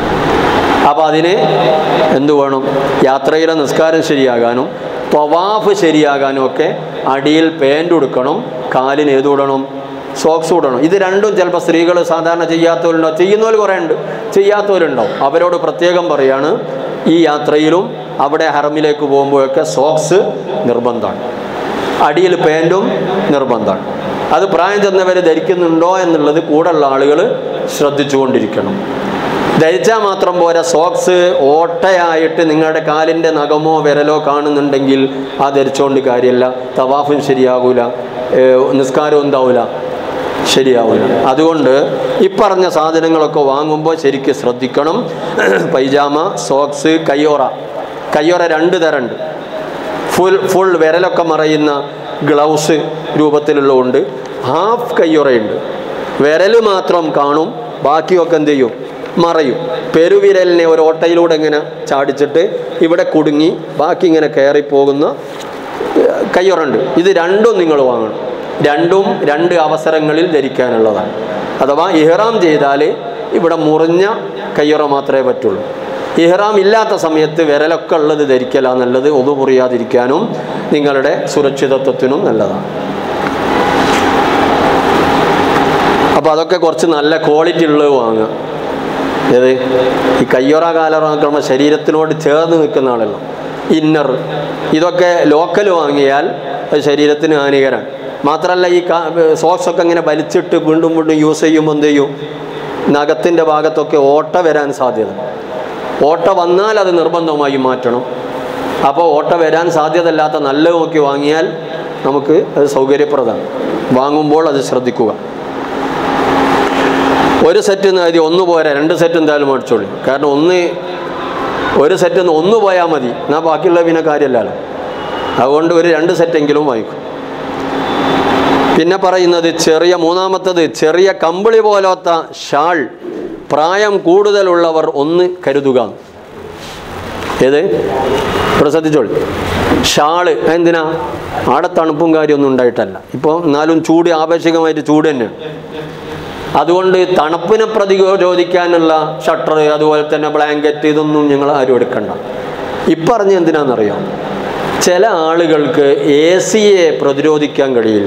A: അപ്പോൾ അതിന് എന്തു വേണം യാത്രയിലെ നിസ്കാരം ശരിയാകാനും തൊവാഫ് ശരിയാകാനും ഒക്കെ അടിയിൽ പാൻറ് ഉടുക്കണം കാലിന് ഏത് ഇടണം സോക്സ് ഇടണം ഇത് രണ്ടും ചിലപ്പോൾ സ്ത്രീകൾ സാധാരണ ചെയ്യാത്തവരുണ്ടാവും ചെയ്യുന്നവർ കുറേ ഉണ്ട് ചെയ്യാത്തവരുണ്ടാവും അവരോട് പ്രത്യേകം പറയാണ് ഈ യാത്രയിലും അവിടെ ഹറമിലേക്ക് പോകുമ്പോഴൊക്കെ സോക്സ് നിർബന്ധമാണ് അടിയിൽ പാൻറ്റും നിർബന്ധമാണ് അത് പ്രായം ചെന്നവർ ധരിക്കുന്നുണ്ടോ എന്നുള്ളത് കൂടെയുള്ള ആളുകൾ ശ്രദ്ധിച്ചുകൊണ്ടിരിക്കണം ധരിച്ചാൽ മാത്രം പോരാ സോക്സ് ഓട്ടയായിട്ട് നിങ്ങളുടെ കാലിൻ്റെ നഖമോ വിരലോ കാണുന്നുണ്ടെങ്കിൽ ആ ധരിച്ചുകൊണ്ട് കാര്യമില്ല തവാഫും ശരിയാകൂല ഏഹ് നിസ്കാരവും എന്താവൂല ശരിയാവില്ല അതുകൊണ്ട് ഇപ്പറഞ്ഞ സാധനങ്ങളൊക്കെ വാങ്ങുമ്പോൾ ശരിക്കും ശ്രദ്ധിക്കണം പൈജാമ സോക്സ് കയ്യോറ കയ്യോറ രണ്ട് തരമുണ്ട് ഫുൾ ഫുൾ വിരലൊക്കെ മറയുന്ന ഗ്ലൗസ് രൂപത്തിലുള്ളതുണ്ട് ഹാഫ് കയ്യുറയുണ്ട് വിരൽ മാത്രം കാണും ബാക്കിയൊക്കെ എന്ത് ചെയ്യും മറയും പെരുവിരലിനെ ഒരു ഓട്ടയിലൂടെ ഇങ്ങനെ ചാടിച്ചിട്ട് ഇവിടെ കുടുങ്ങി ബാക്കി ഇങ്ങനെ കയറിപ്പോകുന്ന ഏഹ്, കയ്യുറണ്ട് ഇത് രണ്ടും നിങ്ങൾ വാങ്ങണം രണ്ടും രണ്ട് അവസരങ്ങളിൽ ധരിക്കാനുള്ളതാണ് അഥവാ ഇഹ്റാം ചെയ്താൽ ഇവിടെ മുറിഞ്ഞ കയ്യുറ മാത്രമേ പറ്റുള്ളൂ ഇഹ്റാം ഇല്ലാത്ത സമയത്ത് വിരലൊക്കെ ഉള്ളത് ധരിക്കല എന്നുള്ളത് ഒതു മുറിയാതിരിക്കാനും നിങ്ങളുടെ സുരക്ഷിതത്വത്തിനും നല്ലതാണ് അപ്പോൾ അതൊക്കെ കുറച്ച് നല്ല ക്വാളിറ്റി ഉള്ളത് വാങ്ങുക ഏത് ഈ കയ്യൊറ കാലറാക്കുമ്പോൾ ശരീരത്തിനോട് ചേർന്ന് നിൽക്കുന്ന ആളല്ലോ ഇന്നർ ഇതൊക്കെ ലോക്കൽ വാങ്ങിയാൽ അത് ശരീരത്തിന് ഹാനികരമാണ് മാത്രമല്ല ഈ സോക്സ് ഒക്കെ ഇങ്ങനെ വലിച്ചിട്ട് വീണ്ടും വീണ്ടും യൂസ് ചെയ്യുമ്പോൾ എന്ത് ചെയ്യും നഖത്തിൻ്റെ ഭാഗത്തൊക്കെ ഓട്ട വരാൻ സാധ്യത ഓട്ട വന്നാൽ അത് നിർബന്ധമായി മാറ്റണം അപ്പോൾ ഓട്ട വരാൻ സാധ്യതയില്ലാത്ത നല്ല നോക്കി വാങ്ങിയാൽ നമുക്ക് അത് സൗകര്യപ്രദമാണ് വാങ്ങുമ്പോൾ അത് ശ്രദ്ധിക്കുക ഒരു സെറ്റ് എഴുതി ഒന്ന് പോരാ രണ്ട് സെറ്റ് എന്തായാലും മേടിച്ചോളൂ കാരണം ഒന്ന് ഒരു സെറ്റ് ഒന്ന് ഒന്ന് പോയാൽ മതി എന്നാൽ ബാക്കിയുള്ള പിന്നെ കാര്യമല്ലല്ലോ അതുകൊണ്ട് ഒരു രണ്ട് സെറ്റെങ്കിലും വാങ്ങിക്കും പിന്നെ പറയുന്നത് ചെറിയ മൂന്നാമത്തത് ചെറിയ കമ്പിളി പോലത്തെ ഷാൾ പ്രായം കൂടുതലുള്ളവർ ഒന്ന് കരുതുക ഏത് ഇവിടെ ശ്രദ്ധിച്ചോളൂ ഷാള് എന്തിനാ ആടെ തണുപ്പും കാര്യമൊന്നും ഉണ്ടായിട്ടല്ല ഇപ്പോൾ എന്നാലും ചൂട് ആപേക്ഷികമായിട്ട് ചൂട് തന്നെയാണ് അതുകൊണ്ട് തണുപ്പിനെ പ്രതിരോധിക്കാനുള്ള ഷട്ടർ അതുപോലെ തന്നെ ബ്ലാങ്കറ്റ് ഇതൊന്നും ഞങ്ങൾ ആരും എടുക്കണ്ട ഇപ്പറഞ്ഞ് എന്തിനാണെന്നറിയോ ചില ആളുകൾക്ക് എ സിയെ പ്രതിരോധിക്കാൻ കഴിയില്ല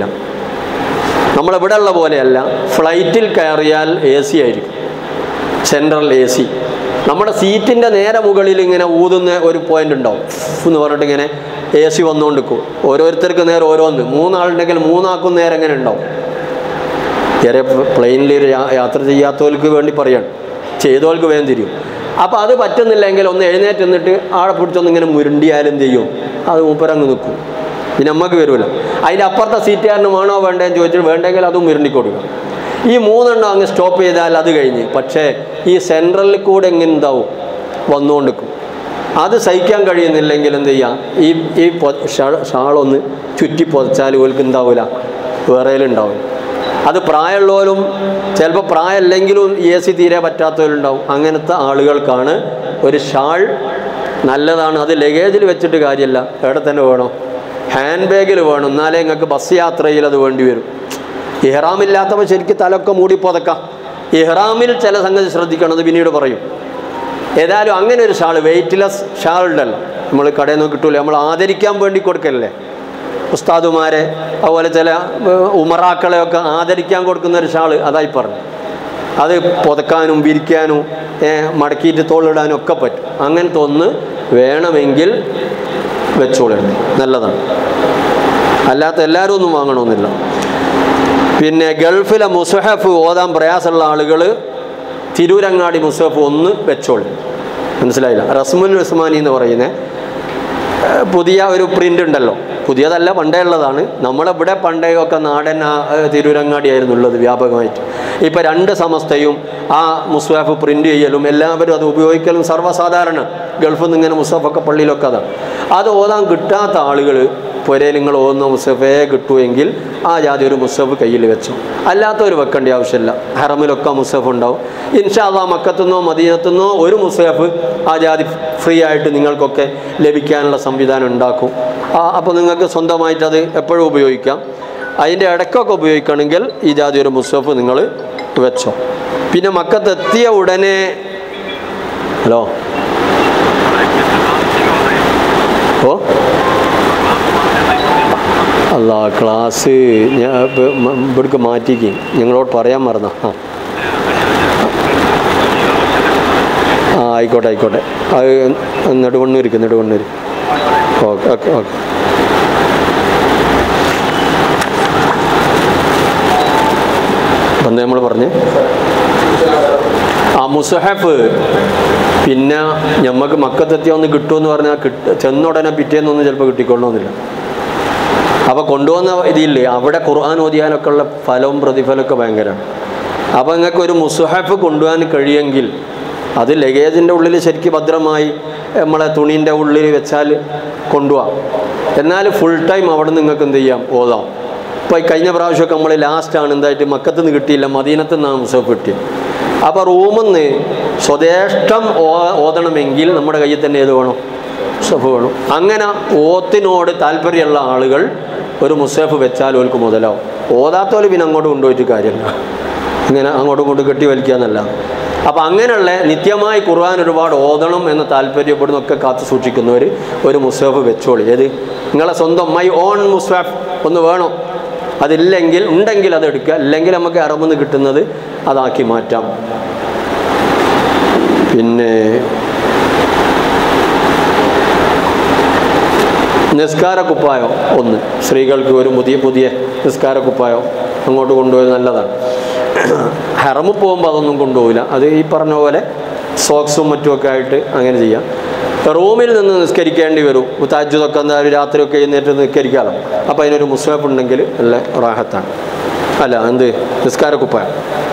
A: നമ്മളിവിടെ ഉള്ള പോലെയല്ല ഫ്ലൈറ്റിൽ കയറിയാൽ എ സി ആയിരിക്കും സെൻട്രൽ എ സി നമ്മുടെ സീറ്റിൻ്റെ നേരെ മുകളിൽ ഇങ്ങനെ ഊതുന്ന ഒരു പോയിന്റ് ഉണ്ടാവും ഫ് എന്ന് പറഞ്ഞിട്ട് ഇങ്ങനെ എ സി വന്നുകൊണ്ടിരിക്കും ഓരോരുത്തർക്ക് നേരെ ഓരോന്ന് മൂന്നാളുണ്ടെങ്കിൽ മൂന്നാക്കും നേരെ എങ്ങനെ ഉണ്ടാവും ചെറിയ പ്ലെയിനിൽ യാത്ര ചെയ്യാത്തവർക്ക് വേണ്ടി പറയാണ് ചെയ്തവർക്ക് വേഗം തിരിയും അപ്പോൾ അത് പറ്റുന്നില്ലെങ്കിൽ ഒന്ന് എഴുന്നേറ്റ് നിന്നിട്ട് ആളെ പിടിച്ചൊന്ന് ഇങ്ങനെ മുരുണ്ടിയാലും ചെയ്യും അത് മൂപ്പരങ്ങ് നിൽക്കും പിന്നെ അമ്മക്ക് വരുമല്ലോ അതിൻ്റെ അപ്പുറത്തെ സീറ്റുകാരന് വേണോ വേണ്ടേന്ന് ചോദിച്ചിട്ട് വേണ്ടെങ്കിൽ അതും മുരുണ്ടി കൊടുക്കുക ഈ മൂന്നെണ്ണം അങ്ങ് സ്റ്റോപ്പ് ചെയ്താൽ അത് കഴിഞ്ഞ് പക്ഷേ ഈ സെൻട്രലിൽ കൂടെ എങ്ങനെ ഉണ്ടാവും വന്നുകൊണ്ടിരിക്കും അത് സഹിക്കാൻ കഴിയുന്നില്ലെങ്കിൽ എന്ത് ചെയ്യാം ഈ ഈ പൊ- ഷാ- ഷാളൊന്ന് ചുറ്റി പൊതച്ചാൽ ഓൽക്ക് ഉണ്ടാവില്ല വേറെയിലുണ്ടാവില്ല അത് പ്രായമുള്ളവരും ചിലപ്പോൾ പ്രായമല്ലെങ്കിലും എ സി തീരെ പറ്റാത്തവരുണ്ടാവും അങ്ങനത്തെ ആളുകൾക്കാണ് ഒരു ഷാൾ നല്ലതാണ് അത് ലഗേജിൽ വെച്ചിട്ട് കാര്യമല്ല എവിടെ തന്നെ വേണം ഹാൻഡ് ബാഗിൽ വേണം എന്നാലേ നിങ്ങൾക്ക് ബസ് യാത്രയിൽ അത് വേണ്ടി വരും ഇഹ്റാമില്ലാത്തപ്പോൾ ശരിക്കും തലൊക്കെ മൂടി പുതക്കാം ഇഹ്റാമിൽ ചില സംഗതി ശ്രദ്ധിക്കണം അത് പിന്നീട് പറയും ഏതായാലും അങ്ങനെ ഒരു ഷാൾ വെയ്റ്റ്ലെസ് ഷാൾ ഉണ്ടല്ലോ നമ്മൾ കടയിൽ നിന്ന് കിട്ടൂല നമ്മൾ ആദരിക്കാൻ വേണ്ടി കൊടുക്കല്ലേ ഉസ്താദുമാരെ അതുപോലെ ചില ഏഹ്, ഉമറാക്കളെയൊക്കെ ആദരിക്കാൻ കൊടുക്കുന്ന ഒരു ഷാള് അതായി പറഞ്ഞു അത് പുതക്കാനും വിരിക്കാനും ഏഹ്, മടക്കിയിട്ട് തോളിടാനും ഒക്കെ പറ്റും അങ്ങനത്തെ ഒന്ന് വേണമെങ്കിൽ വെച്ചോളണം നല്ലതാണ് അല്ലാത്ത എല്ലാവരും ഒന്നും വാങ്ങണമെന്നില്ല പിന്നെ ഗൾഫിലെ മുസഹഫ് ഓതാൻ പ്രയാസമുള്ള ആളുകൾ തിരൂരങ്ങാടി മുസഹഫ് ഒന്ന് വെച്ചോളും മനസ്സിലായില്ല റസ്മുൽ ഉസ്മാനി എന്ന് പറയുന്നത് ഏഹ് പുതിയ ഒരു പ്രിൻ്റ് ഉണ്ടല്ലോ പുതിയതല്ല പണ്ടേ ഉള്ളതാണ് നമ്മളിവിടെ പണ്ടേ ഒക്കെ നാടൻ ആ, ഏഹ് തിരൂരങ്ങാടി ആയിരുന്നു ഉള്ളത് വ്യാപകമായിട്ട് ഇപ്പം രണ്ട് സമസ്തയും ആ മുസ്വാഫ് പ്രിൻ്റ് ചെയ്യലും എല്ലാവരും അത് ഉപയോഗിക്കലും സർവ്വസാധാരണ ഗൾഫിൽ നിന്ന് ഇങ്ങനെ മുസ്വാഫൊക്കെ പള്ളിയിലൊക്കെ അതാണ് അത് ഓതാൻ കിട്ടാത്ത ആളുകൾ പുരയിൽ നിങ്ങൾ ഓതുന്ന മുസ്തഫേ കിട്ടുമെങ്കിൽ ആ ജാതി ഒരു മുസ്തഫ് കയ്യിൽ വെച്ചു അല്ലാത്തവർ വെക്കേണ്ട ആവശ്യമില്ല ഹറമിലൊക്കെ മുസ്തഫ് ഉണ്ടാവും ഇൻഷാല്ല മക്കത്തുനിന്നോ മദീനത്തുനിന്നോ ഒരു മുസ്തഫ് ആ ജാതി ഫ്രീ ആയിട്ട് നിങ്ങൾക്കൊക്കെ ലഭിക്കാനുള്ള സംവിധാനം ഉണ്ടാക്കും അപ്പോൾ നിങ്ങൾക്ക് സ്വന്തമായിട്ട് അത് എപ്പോഴും ഉപയോഗിക്കാം അതിൻ്റെ ഇടയ്ക്കൊക്കെ ഉപയോഗിക്കണമെങ്കിൽ ഈ ജാതി ഒരു മുസ്തഫ് നിങ്ങൾ വെച്ചോ പിന്നെ മക്കത്തെത്തിയ ഉടനെ ഹലോ ഓ അല്ല ക്ലാസ് ഞാൻ ഇപ്പ- മ- ഇവിടേക്ക് മാറ്റിക്ക് ഞങ്ങളോട് പറയാൻ മറന്ന ആ ആ ആയിക്കോട്ടെ ആയിക്കോട്ടെ അത് നെടുവണ്ണൂരിക്ക് നെടുവണ്ണൂര് ഓക്കെ ഓക്കെ ഓക്കെ എന്താ നമ്മൾ പറഞ്ഞ് ആ മുസഹഫ് പിന്നെ ഞമ്മക്ക് മക്കത്തെത്തിയ ഒന്ന് കിട്ടുമെന്ന് പറഞ്ഞാൽ കിട്ട ചെന്ന ഉടനെ പിറ്റേന്നൊന്നും ചിലപ്പോൾ കിട്ടിക്കൊള്ളണമെന്നില്ല അപ്പോൾ കൊണ്ടുവന്ന ഇതില്ലേ അവിടെ ഖുർആൻ ഓതിയാനൊക്കെ ഉള്ള ഫലവും പ്രതിഫലമൊക്കെ ഭയങ്കരമാണ് അപ്പോൾ നിങ്ങൾക്ക് ഒരു മുസുഹഫ് കൊണ്ടുപോകാൻ കഴിയുമെങ്കിൽ അത് ലഗേജിൻ്റെ ഉള്ളിൽ ശരിക്കും ഭദ്രമായി നമ്മളെ തുണീൻ്റെ ഉള്ളിൽ വെച്ചാൽ കൊണ്ടുപോകാം എന്നാൽ ഫുൾ ടൈം അവിടെ നിങ്ങൾക്ക് എന്ത് ചെയ്യാം ഓതാം ഇപ്പോൾ കഴിഞ്ഞ പ്രാവശ്യമൊക്കെ നമ്മൾ ലാസ്റ്റാണ് എന്തായിട്ട് മക്കത്ത് നിന്ന് കിട്ടിയില്ല മദീനത്ത് നിന്നാണ് മുസഫ് കിട്ടിയത് അപ്പോൾ റൂമിൽ നിന്ന് സ്വദേഷ്ടം ഓ ഓതണമെങ്കിൽ നമ്മുടെ കയ്യിൽ തന്നെ ഏത് വേണം മുസഫ് വേണം അങ്ങനെ ഓത്തിനോട് താല്പര്യമുള്ള ആളുകൾ ഒരു മുസഫ് വെച്ചാൽ ഓൽക്ക് മുതലാവും ഓതാത്തോല് പിന്നെ അങ്ങോട്ട് കൊണ്ടുപോയിട്ട് കാര്യമില്ല ഇങ്ങനെ അങ്ങോട്ടും ഇങ്ങോട്ടും കെട്ടി വലിക്കാന്നല്ല അപ്പം അങ്ങനെയുള്ള നിത്യമായി ഖുർആൻ ഒരുപാട് ഓതണം എന്ന് താല്പര്യപ്പെടുന്നൊക്കെ കാത്തു സൂക്ഷിക്കുന്നവർ ഒരു മുസഫ് വെച്ചോളി ഏത് നിങ്ങളെ സ്വന്തം മൈ ഓൺ മുസ്വാഫ് ഒന്ന് വേണം അതില്ലെങ്കിൽ ഉണ്ടെങ്കിൽ അത് എടുക്കുക അല്ലെങ്കിൽ നമുക്ക് അറമെന്ന് കിട്ടുന്നത് അതാക്കി മാറ്റാം പിന്നെ നിസ്കാര കുപ്പായോ ഒന്ന് സ്ത്രീകൾക്ക് ഒരു പുതിയ പുതിയ നിസ്കാര കുപ്പായോ അങ്ങോട്ട് കൊണ്ടുപോയത് നല്ലതാണ് ഹറമ് പോകുമ്പോൾ അതൊന്നും കൊണ്ടുപോകില്ല അത് ഈ പറഞ്ഞ പോലെ സോക്സും മറ്റുമൊക്കെ ആയിട്ട് അങ്ങനെ ചെയ്യാം റൂമിൽ നിന്ന് നിസ്കരിക്കേണ്ടി വരും താജ്ജുദൊക്കെ എന്തായാലും രാത്രിയൊക്കെ എഴുന്നേറ്റ് നിസ്കരിക്കാമല്ലോ അപ്പോൾ അതിനൊരു മുസ്വാഫ് ഉണ്ടെങ്കിൽ നല്ല റാഹത്താണ് അല്ല എന്ത് നിസ്കാര കുപ്പായം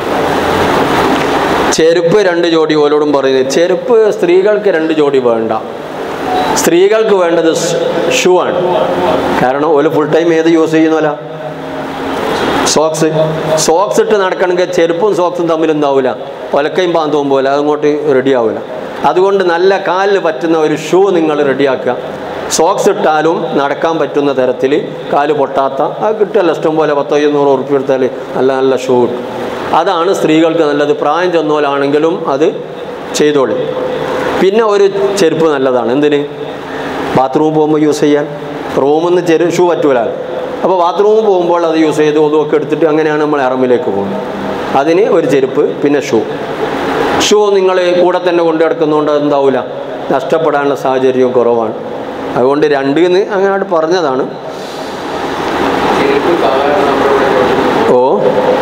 A: ചെരുപ്പ് രണ്ട് ജോഡി ഓലോടും പറയുന്നത് ചെരുപ്പ് സ്ത്രീകൾക്ക് രണ്ട് ജോഡി വേണ്ട സ്ത്രീകൾക്ക് വേണ്ടത് ഷൂ ആണ് കാരണം ഒരു ഫുൾ ടൈം ഏത് യൂസ് ചെയ്യുന്നല്ല സോക്സ് സോക്സ് ഇട്ട് നടക്കണമെങ്കിൽ ചെരുപ്പും സോക്സും തമ്മിൽ എന്താവില്ല ഒലക്കയും പാന്തവും പോലെ അതങ്ങോട്ട് റെഡി ആവില്ല അതുകൊണ്ട് നല്ല കാലിന് പറ്റുന്ന ഒരു ഷൂ നിങ്ങൾ റെഡിയാക്കുക സോക്സ് ഇട്ടാലും നടക്കാൻ പറ്റുന്ന തരത്തിൽ കാല് പൊട്ടാത്ത അത് കിട്ടുമല്ലോ ഇഷ്ടം പോലെ പത്തോ ഇരുന്നൂറ് ഉറുപ്പ് എടുത്താൽ നല്ല നല്ല ഷൂ കിട്ടും അതാണ് സ്ത്രീകൾക്ക് നല്ലത് പ്രായം ചെന്നോലാണെങ്കിലും അത് ചെയ്തോളി പിന്നെ ഒരു ചെരുപ്പ് നല്ലതാണ് എന്തിന് ബാത്റൂമിൽ പോകുമ്പോൾ യൂസ് ചെയ്യാൻ റൂമിൽ നിന്ന് ചെറു ഷൂ പറ്റൂല അപ്പോൾ ബാത്റൂമിൽ പോകുമ്പോൾ അത് യൂസ് ചെയ്ത് ഒതുമൊക്കെ എടുത്തിട്ട് അങ്ങനെയാണ് നമ്മൾ ഇറമിലേക്ക് പോകുന്നത് അതിന് ഒരു ചെരുപ്പ് പിന്നെ ഷൂ ഷൂ നിങ്ങൾ കൂടെ തന്നെ കൊണ്ടു നടക്കുന്നതുകൊണ്ട് എന്താവില്ല നഷ്ടപ്പെടാനുള്ള സാഹചര്യവും കുറവാണ് അതുകൊണ്ട് രണ്ടിന്ന് അങ്ങനെ പറഞ്ഞതാണ്
C: ചെരുപ്പ് സാധാരണ നമ്മളിവിടെ
A: ഓ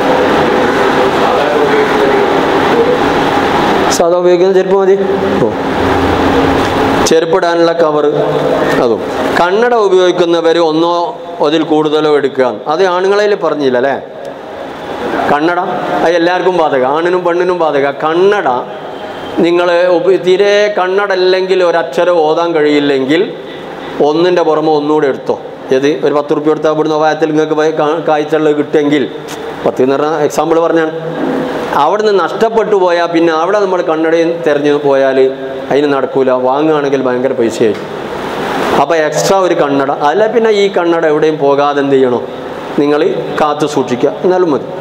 A: സാധാ ഉപയോഗിക്കുന്ന ചെരുപ്പ് മതി ഓ ചെരുപ്പിടാനുള്ള കവർ അതും കണ്ണട ഉപയോഗിക്കുന്നവർ ഒന്നോ അതിൽ കൂടുതലോ എടുക്കുക അത് ആണുങ്ങളിൽ പറഞ്ഞില്ല അല്ലേ കണ്ണട അത് എല്ലാവർക്കും ബാധക ആണിനും പെണ്ണിനും ബാധക കണ്ണട നിങ്ങൾ തീരെ കണ്ണട അല്ലെങ്കിൽ ഒരക്ഷരം ഓതാൻ കഴിയില്ലെങ്കിൽ ഒന്നിൻ്റെ പുറമെ ഒന്നുകൂടെ എടുത്തോ ഏത് ഒരു പത്ത് റുപ്യ എടുത്താൽ ഇവിടുന്ന് വായത്തിൽ നിങ്ങൾക്ക് പോയി കാ- കാഴ്ചയുള്ളത് കിട്ടുമെങ്കിൽ പത്ത് എന്ന് പറഞ്ഞാൽ എക്സാമ്പിൾ പറഞ്ഞാണ് അവിടെ നിന്ന് നഷ്ടപ്പെട്ടു പോയാൽ പിന്നെ അവിടെ നമ്മൾ കണ്ണടയും തിരഞ്ഞു പോയാൽ അതിന് നടക്കൂല വാങ്ങുകയാണെങ്കിൽ ഭയങ്കര പൈസയായി അപ്പോൾ എക്സ്ട്രാ ഒരു കണ്ണട അല്ല പിന്നെ ഈ കണ്ണട എവിടെയും പോകാതെ എന്ത് ചെയ്യണോ നിങ്ങൾ കാത്തു സൂക്ഷിക്കുക എന്നാലും മതി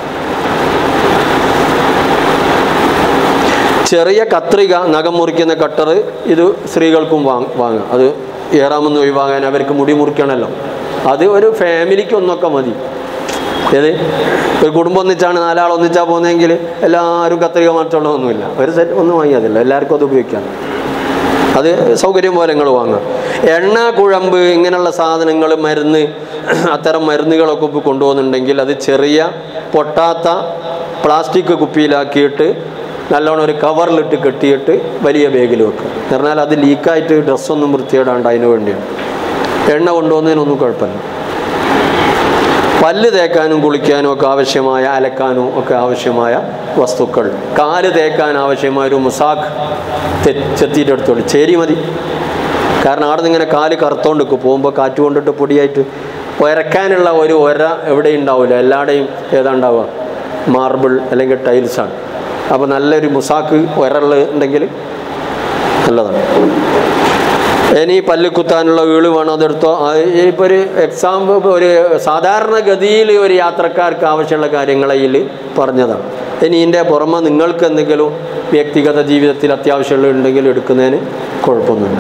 A: ചെറിയ കത്രിക നഖം മുറിക്കുന്ന കട്ടർ ഇത് സ്ത്രീകൾക്കും വാങ് വാങ്ങാം അത് ഏറാമെന്ന് ഒഴിവാകാൻ അവർക്ക് മുടി മുറിക്കണമല്ലോ അത് ഒരു ഫാമിലിക്ക് ഒന്നൊക്കെ മതി ഏത് ഒരു കുടുംബം ഒന്നിച്ചാണ് നാലാൾ ഒന്നിച്ചാൽ പോകുന്നതെങ്കിൽ എല്ലാവരും കത്രിക മാറ്റമുള്ളതൊന്നുമില്ല ഒരു സെറ്റ് ഒന്നും വാങ്ങിയതില്ല എല്ലാവർക്കും അത് ഉപയോഗിക്കാം അത് സൗകര്യം പോലെ നിങ്ങൾ വാങ്ങുക എണ്ണ കുഴമ്പ് ഇങ്ങനെയുള്ള സാധനങ്ങൾ മരുന്ന് അത്തരം മരുന്നുകളൊക്കെ ഇപ്പോൾ കൊണ്ടുപോകുന്നുണ്ടെങ്കിൽ അത് ചെറിയ പൊട്ടാത്ത പ്ലാസ്റ്റിക് കുപ്പിയിലാക്കിയിട്ട് നല്ലോണം ഒരു കവറിലിട്ട് കെട്ടിയിട്ട് വലിയ ബാഗിൽ വെക്കുക എന്ന് പറഞ്ഞാൽ അത് ലീക്കായിട്ട് ഡ്രസ്സൊന്നും വൃത്തിയേടാണ്ട് അതിന് വേണ്ടിയാണ് എണ്ണ കൊണ്ടുവന്നതിനൊന്നും കുഴപ്പമില്ല പല്ല് തേക്കാനും കുളിക്കാനും ഒക്കെ ആവശ്യമായ അലക്കാനും ഒക്കെ ആവശ്യമായ വസ്തുക്കൾ കാല് തേക്കാൻ ആവശ്യമായ ഒരു മുസാഖ് തെ- ചെത്തിയിട്ട് എടുത്തോളൂ ചേരി മതി കാരണം അവിടെ നിന്ന് ഇങ്ങനെ കാല് കറുത്തോണ്ട് നിൽക്കും പോകുമ്പോൾ കാറ്റ് കൊണ്ടിട്ട് പൊടിയായിട്ട് ഉരക്കാനുള്ള ഒരു ഒര എവിടെ ഉണ്ടാവില്ല എല്ലാവിടെയും ഏതാണ്ടാവുക മാർബിൾ അല്ലെങ്കിൽ ടൈൽസാണ് അപ്പോൾ നല്ലൊരു മുസാക്ക് ഉരള്ള ഉണ്ടെങ്കിൽ നല്ലതാണ് ഇനി പല്ല് കുത്താനുള്ള വീട് വേണം അതെടുത്തോ ഇപ്പോൾ ഒരു എക്സാമ്പിൾ ഒരു സാധാരണഗതിയിൽ ഒരു യാത്രക്കാർക്ക് ആവശ്യമുള്ള കാര്യങ്ങളതിൽ പറഞ്ഞതാണ് ഇനി ഇതിൻ്റെ പുറമെ നിങ്ങൾക്ക് എന്തെങ്കിലും വ്യക്തിഗത ജീവിതത്തിൽ അത്യാവശ്യമുള്ള ഉണ്ടെങ്കിൽ എടുക്കുന്നതിന് കുഴപ്പമൊന്നുമില്ല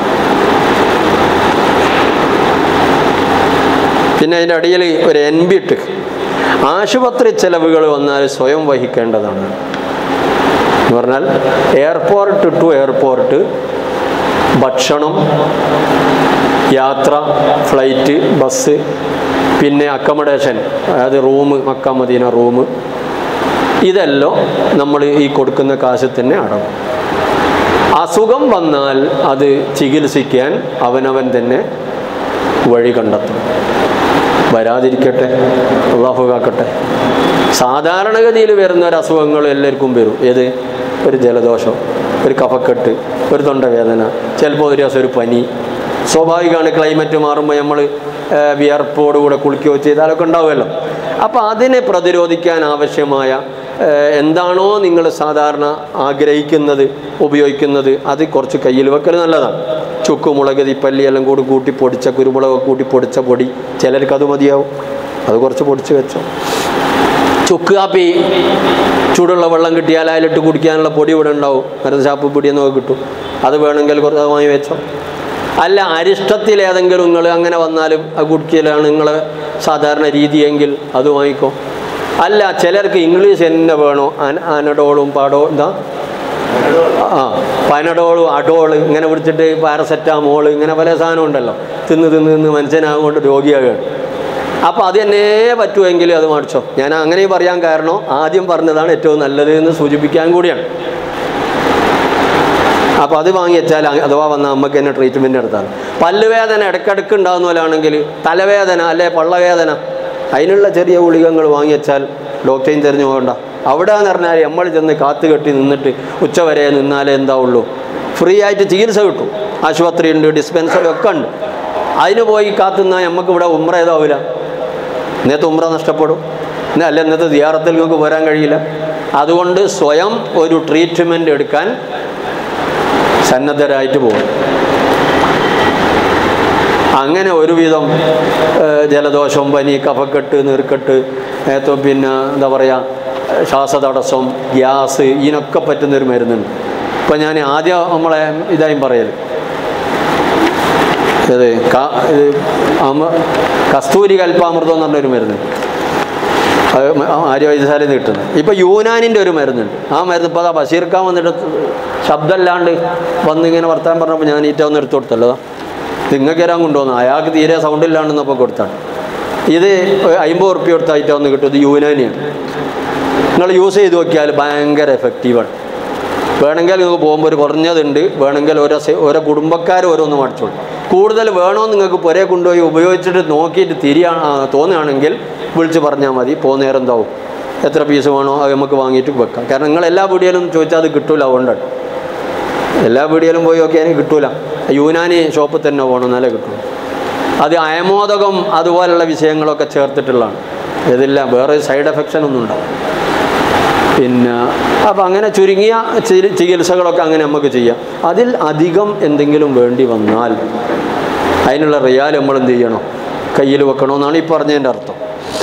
A: പിന്നെ അതിൻ്റെ അടിയിൽ ഒരു എൻ ബി ഇട്ട് ആശുപത്രി ചെലവുകൾ വന്നാൽ സ്വയം വഹിക്കേണ്ടതാണ് എന്ന് പറഞ്ഞാൽ എയർപോർട്ട് ടു എയർപോർട്ട് ഭക്ഷണം യാത്ര ഫ്ലൈറ്റ് ബസ് പിന്നെ അക്കമഡേഷൻ അതായത് റൂം മക്ക മദീന റൂം ഇതെല്ലാം നമ്മൾ ഈ കൊടുക്കുന്ന കാശ് തന്നെ അടങ്ങും അസുഖം വന്നാൽ അത് ചികിത്സിക്കാൻ അവനവൻ തന്നെ വഴി കണ്ടെത്തും വരാതിരിക്കട്ടെ അള്ളാഹു കാക്കട്ടെ സാധാരണഗതിയിൽ വരുന്ന ഒരു അസുഖങ്ങൾ എല്ലാവർക്കും വരും ഏത് ഒരു ജലദോഷം ഒരു കഫക്കെട്ട് ഒരു തൊണ്ടവേദന ചിലപ്പോൾ ഒരു ദിവസം ഒരു പനി സ്വാഭാവികമാണ് ക്ലൈമറ്റ് മാറുമ്പോൾ നമ്മൾ വിയർപ്പോടുകൂടെ കുളിക്കുകയോ ചെയ്താലൊക്കെ ഉണ്ടാവുമല്ലോ അപ്പോൾ അതിനെ പ്രതിരോധിക്കാൻ ആവശ്യമായ ഏഹ്, എന്താണോ നിങ്ങൾ സാധാരണ ആഗ്രഹിക്കുന്നത് ഉപയോഗിക്കുന്നത് അത് കുറച്ച് കയ്യിൽ വെക്കൽ നല്ലതാണ് ചുക്ക് മുളക് തിപ്പല്ലി എല്ലാം കൂടി കൂട്ടി പൊടിച്ച കുരുമുളക് കൂട്ടി പൊടിച്ച പൊടി ചിലർക്ക് അത് മതിയാവും അത് കുറച്ച് പൊടിച്ച് വെച്ചോ ചുക്ക് കാപ്പി ചൂടുള്ള വെള്ളം കിട്ടിയാൽ അതിലിട്ട് കുടിക്കാനുള്ള പൊടി ഇവിടെ ഉണ്ടാവും മരുന്ന് ഷാപ്പ് പൊടി എന്നൊക്കെ കിട്ടും അത് വേണമെങ്കിൽ കുറച്ച് അത് വാങ്ങി വെച്ചോ അല്ല അരിഷ്ടത്തിൽ ഏതെങ്കിലും നിങ്ങൾ അങ്ങനെ വന്നാലും അത് കുടിക്കലാണ് നിങ്ങളെ സാധാരണ രീതിയെങ്കിൽ അത് വാങ്ങിക്കോ അല്ല ചിലർക്ക് ഇംഗ്ലീഷ് തന്നെ വേണോ അന- അനഡോളും പാടോ എന്താ ആ പനഡോളും അഡോള് ഇങ്ങനെ പിടിച്ചിട്ട് പാരസെറ്റാമോള് ഇങ്ങനെ പല സാധനം ഉണ്ടല്ലോ തിന്ന് തിന്ന് തിന്ന് മനുഷ്യനാകൊണ്ട് രോഗിയാകുകയാണ് അപ്പോൾ അത് തന്നെ പറ്റുമെങ്കിൽ അത് മേടിച്ചോ ഞാൻ അങ്ങനെ പറയാൻ കാരണം ആദ്യം പറഞ്ഞതാണ് ഏറ്റവും നല്ലത് എന്ന് സൂചിപ്പിക്കാൻ കൂടിയാണ് അപ്പോൾ അത് വാങ്ങി വെച്ചാൽ അ- അഥവാ വന്ന അമ്മക്ക് തന്നെ ട്രീറ്റ്മെൻറ്റ് നടത്താൻ പല്ലുവേദന ഇടയ്ക്കിടയ്ക്ക് ഉണ്ടാകുന്ന പോലാണെങ്കിൽ തലവേദന അല്ലെ പള്ളവേദന അതിനുള്ള ചെറിയ ഗുളികകൾ വാങ്ങി വെച്ചാൽ ഡോക്ടറെയും തിരഞ്ഞു പോകണ്ട അവിടെ എന്ന് പറഞ്ഞാൽ നമ്മൾ ചെന്ന് കാത്തു കെട്ടി നിന്നിട്ട് ഉച്ചവരെ നിന്നാലേ എന്താവുള്ളൂ ഫ്രീ ആയിട്ട് ചികിത്സ കിട്ടും ആശുപത്രി ഉണ്ട് ഡിസ്പെൻസറി ഒക്കെ ഉണ്ട് അതിന് പോയി കാത്തുനിന്നാൽ നമുക്ക് ഇവിടെ ഉമ്ര ഏതാവില്ല ഇന്നത്തെ ഉമ്ര നഷ്ടപ്പെടും ഇന്ന- അല്ല ഇന്നത്തെ ദിയാറത്തിൽ നിങ്ങൾക്ക് വരാൻ കഴിയില്ല അതുകൊണ്ട് സ്വയം ഒരു ട്രീറ്റ്മെൻറ്റ് എടുക്കാൻ സന്നദ്ധരായിട്ട് പോകും അങ്ങനെ ഒരുവിധം ഏഹ്, ജലദോഷം പനി കഫക്കെട്ട് നീർക്കെട്ട് ഏത്തോ പിന്നെ എന്താ പറയുക ശ്വാസതടസ്സം ഗ്യാസ് ഇതിനൊക്കെ പറ്റുന്നൊരു മരുന്നുണ്ട് ഇപ്പം ഞാൻ ആദ്യം നമ്മളെ ഇതായും പറയൽ ഇത് കാ- ഇത് അമ- കസ്തൂരി കൽപ്പാമൃതം എന്ന് പറഞ്ഞൊരു മരുന്ന് അത് മ- ആര്യവൈദ്യശാലയിൽ നിന്ന് കിട്ടുന്നത് ഇപ്പം യൂനാനിൻ്റെ ഒരു മരുന്നുണ്ട് ആ മരുന്ന് ഇപ്പോൾ അതാ ബഷീർ ഖാൻ വന്നിട്ട് ശബ്ദമല്ലാണ്ട് വന്നിങ്ങനെ വർത്താൻ പറഞ്ഞപ്പോൾ ഞാൻ ഈറ്റ ഒന്ന് എടുത്തു കൊടുത്തല്ലോ നിങ്ങൾക്ക് തരാൻ കൊണ്ടുവന്നു അയാൾക്ക് തീരെ സൗണ്ട് ഇല്ലാണ്ടെന്നപ്പോൾ കൊടുത്താണ് ഇത് അമ്പത് ഉറുപ്പ്യ കൊടുത്ത ഐറ്റം ഒന്ന് കിട്ടും ഇത് യൂനാനിയാണ് നിങ്ങൾ യൂസ് ചെയ്ത് നോക്കിയാൽ ഭയങ്കര എഫക്റ്റീവാണ് വേണമെങ്കിൽ നിങ്ങൾക്ക് പോകുമ്പോൾ ഒരു കുറഞ്ഞതുണ്ട് വേണമെങ്കിൽ ഓരോ സെ- ഓരോ കുടുംബക്കാർ ഓരോന്ന് മേടിച്ചോളൂ കൂടുതൽ വേണമെന്ന് നിങ്ങൾക്ക് പുരയെ കൊണ്ടുപോയി ഉപയോഗിച്ചിട്ട് നോക്കിയിട്ട് തിരിയാ ആ, തോന്നുകയാണെങ്കിൽ വിളിച്ച് പറഞ്ഞാൽ മതി പോകുന്നേരം എന്താവും എത്ര പീസ് വേണോ അത് നമുക്ക് വാങ്ങിയിട്ട് വെക്കാം കാരണം നിങ്ങൾ എല്ലാ വീഡിയോയിലും ചോദിച്ചാൽ അത് കിട്ടൂല അതുകൊണ്ടാണ് എല്ലാ വീഡിയോയിലും പോയി നോക്കിയാൽ കിട്ടൂല യൂനാനി ഷോപ്പിൽ തന്നെ പോകണം എന്നാലേ കിട്ടുള്ളൂ അത് അയമോദകം അതുപോലുള്ള വിഷയങ്ങളൊക്കെ ചേർത്തിട്ടുള്ളതാണ് ഇതില്ല വേറെ സൈഡ് എഫക്ഷൻ ഒന്നും ഉണ്ടാവും പിന്നെ അപ്പം അങ്ങനെ ചുരുങ്ങിയ ചി- ചികിത്സകളൊക്കെ അങ്ങനെ നമുക്ക് ചെയ്യാം അതിൽ അധികം എന്തെങ്കിലും വേണ്ടി വന്നാൽ അതിനുള്ള റിയാൽ നമ്മൾ എന്ത് ചെയ്യണം കയ്യിൽ വെക്കണമെന്നാണ് ഈ പറഞ്ഞതിൻ്റെ അർത്ഥം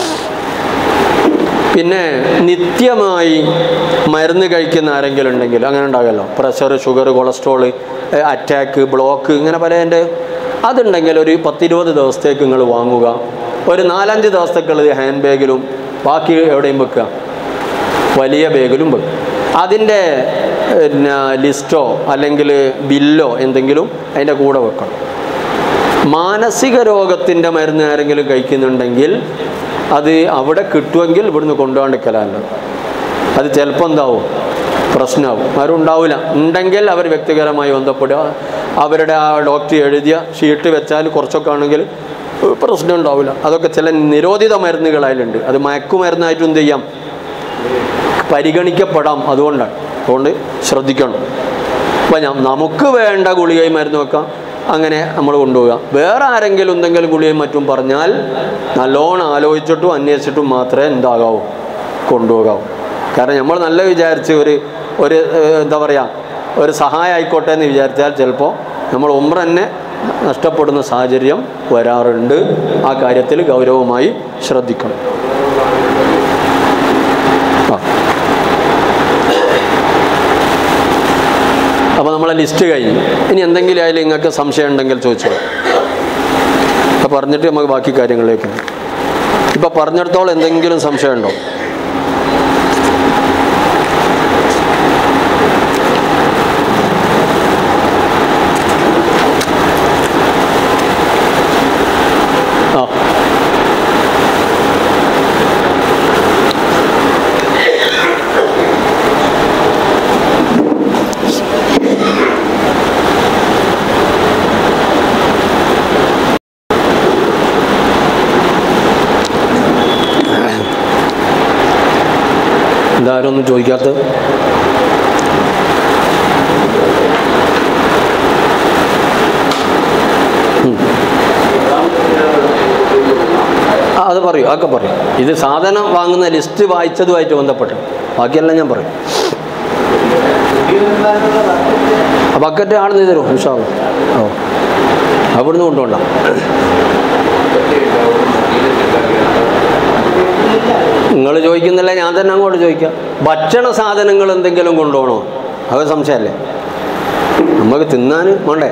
A: പിന്നെ നിത്യമായി മരുന്ന് കഴിക്കുന്ന ആരെങ്കിലും ഉണ്ടെങ്കിൽ അങ്ങനെ ഉണ്ടാകുമല്ലോ pressure sugar cholesterol attack block ഇങ്ങനെ പലതിൻ്റെ അതുണ്ടെങ്കിൽ ഒരു പത്തിരുപത് ദിവസത്തേക്ക് നിങ്ങൾ വാങ്ങുക ഒരു നാലഞ്ച് ദിവസത്തേക്കുള്ളത് ഹാൻഡ് ബാഗിലും ബാക്കി എവിടെയും വെക്കുക വലിയ ബാഗിലും വെക്കും അതിൻ്റെ പിന്നെ ലിസ്റ്റോ അല്ലെങ്കിൽ ബില്ലോ എന്തെങ്കിലും അതിൻ്റെ കൂടെ വെക്കണം മാനസിക രോഗത്തിൻ്റെ മരുന്ന് ആരെങ്കിലും കഴിക്കുന്നുണ്ടെങ്കിൽ അത് അവിടെ കിട്ടുമെങ്കിൽ ഇവിടുന്ന് കൊണ്ടുപോകാണ്ടിരിക്കലാണ് അത് ചിലപ്പോൾ എന്താവും പ്രശ്നമാവും ആരും ഉണ്ടാവില്ല ഉണ്ടെങ്കിൽ അവർ വ്യക്തിപരമായി ബന്ധപ്പെടുക അവരുടെ ആ ഡോക്ടർ എഴുതിയ ഷീട്ട് വെച്ചാൽ കുറച്ചൊക്കെ ആണെങ്കിൽ പ്രശ്നം ഉണ്ടാവില്ല അതൊക്കെ ചില നിരോധിത മരുന്നുകൾ അതിലുണ്ട് അത് മയക്കുമരുന്നായിട്ട് എന്ത് ചെയ്യാം പരിഗണിക്കപ്പെടാം അതുകൊണ്ടാണ് അതുകൊണ്ട് ശ്രദ്ധിക്കണം അപ്പം ഞാൻ നമുക്ക് വേണ്ട ഗുളികയും മരുന്നും വെക്കാം അങ്ങനെ നമ്മൾ കൊണ്ടുപോവുക വേറെ ആരെങ്കിലും എന്തെങ്കിലും ഗുളികയും മറ്റും പറഞ്ഞാൽ നല്ലോണം ആലോചിച്ചിട്ടും അന്വേഷിച്ചിട്ടും മാത്രമേ എന്താകാവൂ കൊണ്ടുപോകാവൂ കാരണം നമ്മൾ നല്ല വിചാരിച്ച് ഒരു ഒരു ഏഹ്, എന്താ പറയുക ഒരു സഹായം ആയിക്കോട്ടെ എന്ന് വിചാരിച്ചാൽ ചിലപ്പോൾ നമ്മൾ ഉമ്ര തന്നെ നഷ്ടപ്പെടുന്ന സാഹചര്യം വരാറുണ്ട് ആ കാര്യത്തിൽ ഗൗരവമായി ശ്രദ്ധിക്കണം ആ അപ്പോൾ നമ്മളെ ലിസ്റ്റ് കഴിഞ്ഞു ഇനി എന്തെങ്കിലും ആയാലും നിങ്ങൾക്ക് സംശയം ഉണ്ടെങ്കിൽ ചോദിച്ചോ അപ്പോൾ പറഞ്ഞിട്ട് നമുക്ക് ബാക്കി കാര്യങ്ങളിലേക്ക് ഇപ്പോൾ പറഞ്ഞിടത്തോളം എന്തെങ്കിലും സംശയം ഉണ്ടോ ആ എന്താരും ഒന്നും ചോദിക്കാത്തത് ഉം. ആ അത് പറയൂ അതൊക്കെ പറയും ഇത് സാധനം വാങ്ങുന്ന ലിസ്റ്റ് വായിച്ചതുമായിട്ട് ബന്ധപ്പെട്ട് ബാക്കിയെല്ലാം ഞാൻ പറയും ആ ബക്കറ്റ് ആണെന്ന് തരുമോ ഉഷാവ് ഓ അവിടുന്ന് കൊണ്ടുപോണ്ട നിങ്ങൾ ചോദിക്കുന്നില്ല ഞാൻ തന്നെ അങ്ങോട്ട് ചോദിക്കാം ഭക്ഷണ സാധനങ്ങൾ എന്തെങ്കിലും കൊണ്ടുപോകണോ അത് സംശയമല്ലേ നമുക്ക് തിന്നാൻ വേണ്ടേ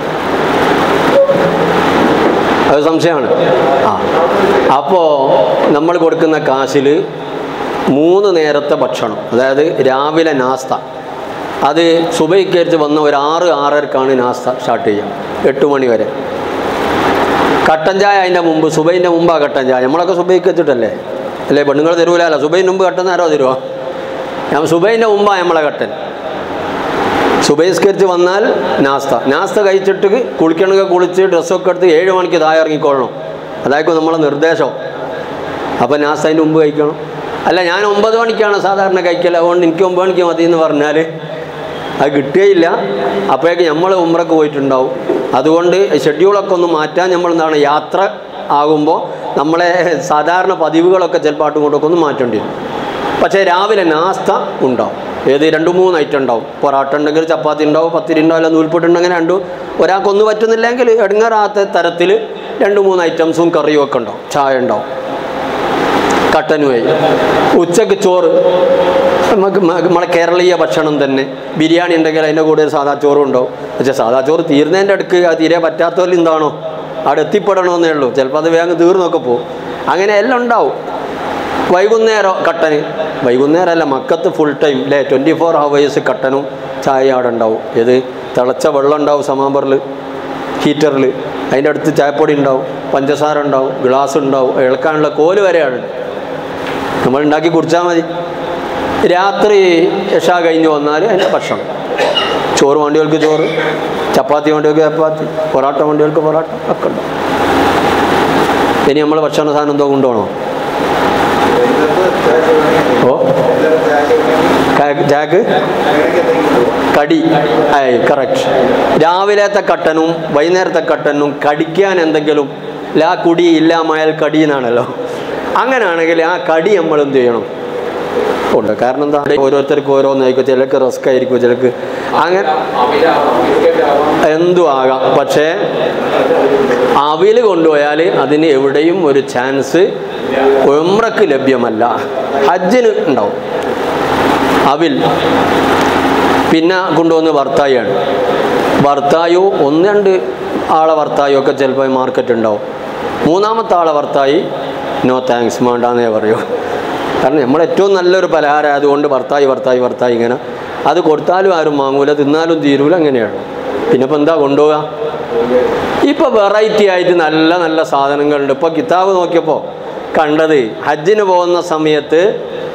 A: അത് സംശയമാണ് ആ അപ്പോൾ നമ്മൾ കൊടുക്കുന്ന കാശിൽ മൂന്ന് നേരത്തെ ഭക്ഷണം അതായത് രാവിലെ നാസ്ത അത് സുബൈക്കരിച്ച് വന്ന ഒരു ആറ് ആറരക്കാണ് നാസ്ത സ്റ്റാർട്ട് ചെയ്യുക എട്ട് മണി വരെ കട്ടൻ ചായ അതിൻ്റെ മുമ്പ് സുബൈൻ്റെ മുമ്പാണ് കട്ടൻ ചായ നമ്മളൊക്കെ സുബൈക്ക് വെച്ചിട്ടല്ലേ അല്ലേ പെണ്ണുങ്ങൾ തരൂലല്ലോ സുബൈൻ്റെ മുമ്പ് കട്ടൻ ആരോ തരുമോ ഞാൻ സുബൈൻ്റെ മുമ്പാണ് നമ്മളെ കട്ടൻ സുബൈസ്കരിച്ച് വന്നാൽ നാസ്ത നാസ്ത കഴിച്ചിട്ട് കുളിക്കണമെങ്കിൽ കുളിച്ച് ഡ്രസ്സൊക്കെ എടുത്ത് ഏഴ് മണിക്ക് താഴെ ഇറങ്ങിക്കൊള്ളണം അതായിരിക്കും നമ്മളെ നിർദ്ദേശം അപ്പോൾ നാസ്ത അതിൻ്റെ മുമ്പ് കഴിക്കണം അല്ല ഞാൻ ഒമ്പത് മണിക്കാണ് സാധാരണ കഴിക്കൽ അതുകൊണ്ട് എനിക്ക് ഒമ്പത് മണിക്ക് മതി എന്ന് പറഞ്ഞാൽ അത് കിട്ടുകയില്ല അപ്പോഴേക്ക് നമ്മൾ ഉമ്രക്ക് പോയിട്ടുണ്ടാവും അതുകൊണ്ട് ഷെഡ്യൂളൊക്കെ ഒന്ന് മാറ്റാൻ നമ്മൾ എന്താണ് യാത്ര ആകുമ്പോൾ നമ്മളെ സാധാരണ പതിവുകളൊക്കെ ചിലപ്പോൾ അങ്ങോട്ടും ഇങ്ങോട്ടൊക്കെ ഒന്ന് മാറ്റേണ്ടി വരും പക്ഷേ രാവിലെ നാസ്ത ഉണ്ടാവും ഏത് രണ്ട് മൂന്ന് ഐറ്റം ഉണ്ടാവും പൊറാട്ട ഉണ്ടെങ്കിൽ ചപ്പാത്തി ഉണ്ടാവും പത്തിരി ഉണ്ടാവും അല്ല നൂൽപ്പൊട്ടുണ്ടെങ്കിൽ രണ്ടും ഒരാൾക്കൊന്നും പറ്റുന്നില്ലെങ്കിൽ എടുങ്ങാറാത്ത തരത്തിൽ രണ്ട് മൂന്ന് ഐറ്റംസും കറിയും ഒക്കെ ഉണ്ടാവും ചായ ഉണ്ടാവും കട്ടനുമായി ഉച്ചക്ക് ചോറ് നമുക്ക് മ- നമ്മളെ കേരളീയ ഭക്ഷണം തന്നെ ബിരിയാണി ഉണ്ടെങ്കിൽ അതിൻ്റെ കൂടെ ഒരു സാധാ ചോറും ഉണ്ടാവും പക്ഷേ സാധാ ചോറ് തീർന്നതിൻ്റെ അടുക്ക് അത് തീരെ പറ്റാത്തവരിൽ എന്താണോ അവിടെ എത്തിപ്പെടണമെന്നേ ഉള്ളൂ ചിലപ്പോൾ അത് വേഗം തീർന്നൊക്കെ പോകും അങ്ങനെ എല്ലാം ഉണ്ടാവും വൈകുന്നേരം കട്ടന് വൈകുന്നേരമല്ല മക്കത്ത് ഫുൾ ടൈം അല്ലേ ട്വൻറ്റി ഫോർ ഹവേഴ്സ് കട്ടനും ചായ അവിടെ ഉണ്ടാവും ഏത് തിളച്ച വെള്ളം ഉണ്ടാവും സമാമ്പറിൽ ഹീറ്ററിൽ അതിൻ്റെ അടുത്ത് ചായപ്പൊടി ഉണ്ടാവും പഞ്ചസാര ഉണ്ടാവും ഗ്ലാസ് ഉണ്ടാവും ഇളക്കാനുള്ള കോല് വരെയാണ് നമ്മൾ ഉണ്ടാക്കി കുടിച്ചാൽ മതി രാത്രി യഷ കഴിഞ്ഞ് വന്നാൽ അതിൻ്റെ ഭക്ഷണം ചോറ് വണ്ടികൾക്ക് ചോറ് ചപ്പാത്തി വണ്ടികൾക്ക് ചപ്പാത്തി പൊറാട്ട വണ്ടികൾക്ക് പൊറാട്ട ഒക്കെ ഉണ്ടാവും ഇനി നമ്മൾ ഭക്ഷണ സാധനം എന്തോ കൊണ്ടുപോകണോ ഓ കാ- ചാക്ക് കടി ആയി കറക്റ്റ് രാവിലത്തെ കട്ടനും വൈകുന്നേരത്തെ കട്ടനും കടിക്കാൻ എന്തെങ്കിലും ലാ കുടി ഇല്ലാമായാൽ കടി എന്നാണല്ലോ അങ്ങനെയാണെങ്കിൽ ആ കടി നമ്മൾ എന്ത് ചെയ്യണം ഉണ്ട് കാരണം എന്താ ഓരോരുത്തർക്കും ഓരോന്നായിരിക്കും ചിലർക്ക് റിസ്ക് ആയിരിക്കും ചിലർക്ക് അങ്ങനെ എന്തും ആകാം പക്ഷേ അവിൽ കൊണ്ടുപോയാൽ അതിന് എവിടെയും ഒരു ചാൻസ് ഉമ്രക്ക് ലഭ്യമല്ല ഹജ്ജിന് ഉണ്ടാവും അവിൽ പിന്നെ കൊണ്ടുവന്ന് ഭർത്തായാണ് ഭർത്തായു ഒന്ന് രണ്ട് ആളെ ഭർത്തായു ഒക്കെ ചിലപ്പോൾ മാർക്കറ്റ് ഉണ്ടാവും മൂന്നാമത്തെ ആളെ ഭർത്തായി നോ താങ്ക്സ് വേണ്ടാന്നേ പറയൂ കാരണം നമ്മൾ ഏറ്റവും നല്ലൊരു പലഹാരം ആയതുകൊണ്ട് ഭർത്തായി ഭർത്തായി ഭർത്തായി ഇങ്ങനെ അത് കൊടുത്താലും ആരും വാങ്ങൂല തിന്നാലും തീരൂല അങ്ങനെയാണ് പിന്നെ ഇപ്പം എന്താ കൊണ്ടുപോവുക ഇപ്പോൾ വെറൈറ്റി ആയിട്ട് നല്ല നല്ല സാധനങ്ങളുണ്ട് ഇപ്പോൾ കിതാബ് നോക്കിയപ്പോൾ കണ്ടത് ഹജ്ജിന് പോകുന്ന സമയത്ത്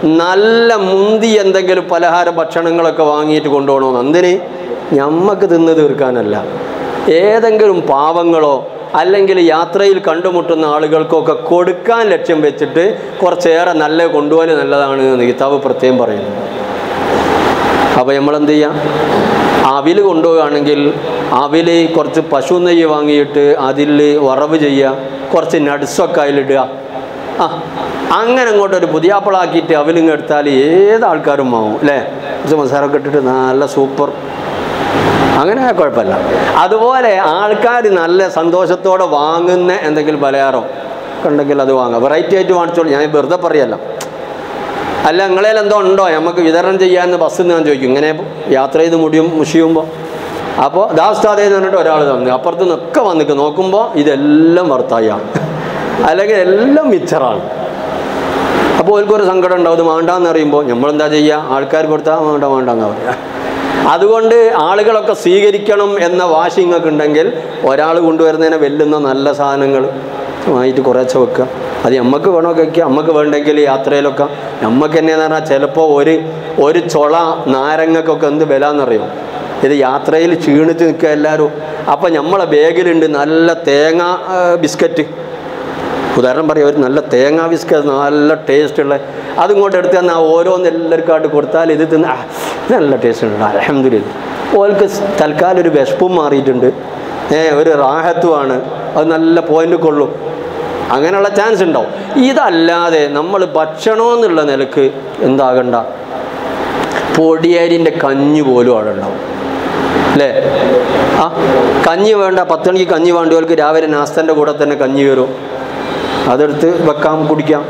A: നല്ല മുന്തി എന്തെങ്കിലും പലഹാര ഭക്ഷണങ്ങളൊക്കെ വാങ്ങിയിട്ട് കൊണ്ടുപോകണമെന്ന് എന്തിന് ഞമ്മക്ക് തിന്ന് തീർക്കാനല്ല ഏതെങ്കിലും പാവങ്ങളോ അല്ലെങ്കിൽ യാത്രയിൽ കണ്ടുമുട്ടുന്ന ആളുകൾക്കൊക്കെ കൊടുക്കാൻ ലക്ഷ്യം വെച്ചിട്ട് കുറച്ചേറെ നല്ല കൊണ്ടുപോകൽ നല്ലതാണ് എന്ന് കിതാബ് പ്രത്യേകം പറയുന്നു അപ്പോൾ നമ്മളെന്ത് ചെയ്യാം അവിൽ കൊണ്ടുപോവുകയാണെങ്കിൽ അവിൽ കുറച്ച് പശു നെയ്യ് വാങ്ങിയിട്ട് അതിൽ വറവ് ചെയ്യുക കുറച്ച് നട്സൊക്കെ അതിലിടുക ആ അങ്ങനെ അങ്ങോട്ടൊരു പുതിയാപ്പിളാക്കിയിട്ട് അവിലിങ്ങ് എടുത്താൽ ഏത് ആൾക്കാരും വാങ്ങും അല്ലേ കുറച്ച് മസാലൊക്കെ ഇട്ടിട്ട് നല്ല സൂപ്പർ അങ്ങനെ കുഴപ്പമില്ല അതുപോലെ ആൾക്കാർ നല്ല സന്തോഷത്തോടെ വാങ്ങുന്ന എന്തെങ്കിലും പലഹാരം ഉണ്ടെങ്കിൽ അത് വാങ്ങാം വെറൈറ്റി ആയിട്ട് വാങ്ങിച്ചോളൂ ഞാൻ വെറുതെ പറയല്ല അല്ല നിങ്ങളേൽ എന്തോ ഉണ്ടോ നമുക്ക് വിതരണം ചെയ്യാമെന്ന് ബസ്സിൽ ഞാൻ ചോദിക്കും ഇങ്ങനെ യാത്ര ചെയ്ത് മുടിയും മുഷിയുമ്പോൾ അപ്പോൾ ദാസ്താദേ എന്ന് പറഞ്ഞിട്ട് ഒരാൾ തന്നു അപ്പുറത്ത് നിന്നൊക്കെ വന്നിക്ക് നോക്കുമ്പോൾ ഇതെല്ലാം ഭർത്തായാണ് അല്ലെങ്കിൽ എല്ലാം മിച്ചറാണ് അപ്പോൾ ഓൽക്കൊരു സങ്കടം ഉണ്ടാവും ഇത് വേണ്ടാന്ന് അറിയുമ്പോൾ നമ്മളെന്താ ചെയ്യുക ആൾക്കാർ കൊടുത്താൽ വേണ്ട വേണ്ടെന്ന് പറയാം അതുകൊണ്ട് ആളുകളൊക്കെ സ്വീകരിക്കണം എന്ന വാശി നിങ്ങൾക്ക് ഉണ്ടെങ്കിൽ ഒരാൾ കൊണ്ടുവരുന്നതിനെ വെല്ലുന്ന നല്ല സാധനങ്ങൾ വാങ്ങിയിട്ട് കുറേശ്ശെ വെക്കുക അത് നമുക്ക് വേണോ കഴിക്കുക നമുക്ക് വേണ്ടെങ്കിൽ യാത്രയിലൊക്കെ നമുക്ക് എന്നെയെന്ന് പറഞ്ഞാൽ ചിലപ്പോൾ ഒരു ഒരു ചൊള നാരങ്ങക്കൊക്കെ എന്ത് വില എന്നറിയോ ഇത് യാത്രയിൽ ക്ഷീണിച്ച് നിൽക്കുക എല്ലാവരും അപ്പം നമ്മളെ ബാഗിലുണ്ട് നല്ല തേങ്ങ ആ, ബിസ്ക്കറ്റ് ഉദാഹരണം പറയാം ഒരു നല്ല തേങ്ങാ ബിസ്ക്കറ്റ് നല്ല ടേസ്റ്റ് ഉള്ള അതിങ്ങോട്ട് എടുത്ത് തന്നാൽ ഓരോന്ന് എല്ലാവർക്കായിട്ട് കൊടുത്താൽ ഇത് തിന്ന് ആ, ഇത് നല്ല ടേസ്റ്റ് ഉണ്ട് അലഹമില്ല ഓൾക്ക് തൽക്കാലം ഒരു വിശപ്പും മാറിയിട്ടുണ്ട് ഏ ഒരു റാഹത്തുമാണ് അത് നല്ല പോയിന്റ് കൊള്ളും അങ്ങനെയുള്ള ചാൻസ് ഉണ്ടാവും ഇതല്ലാതെ നമ്മൾ ഭക്ഷണമെന്നുള്ള നിലക്ക് എന്താകണ്ട പൊടിയരിൻ്റെ കഞ്ഞി പോലും അവിടെ ഉണ്ടാവും അല്ലേ ആ കഞ്ഞി വേണ്ട പത്ത് മണിക്ക് കഞ്ഞി വേണ്ടവർക്ക് രാവിലെ നാസ്തൻ്റെ കൂടെ തന്നെ കഞ്ഞി വരും അതെടുത്ത് വെക്കാം കുടിക്കാം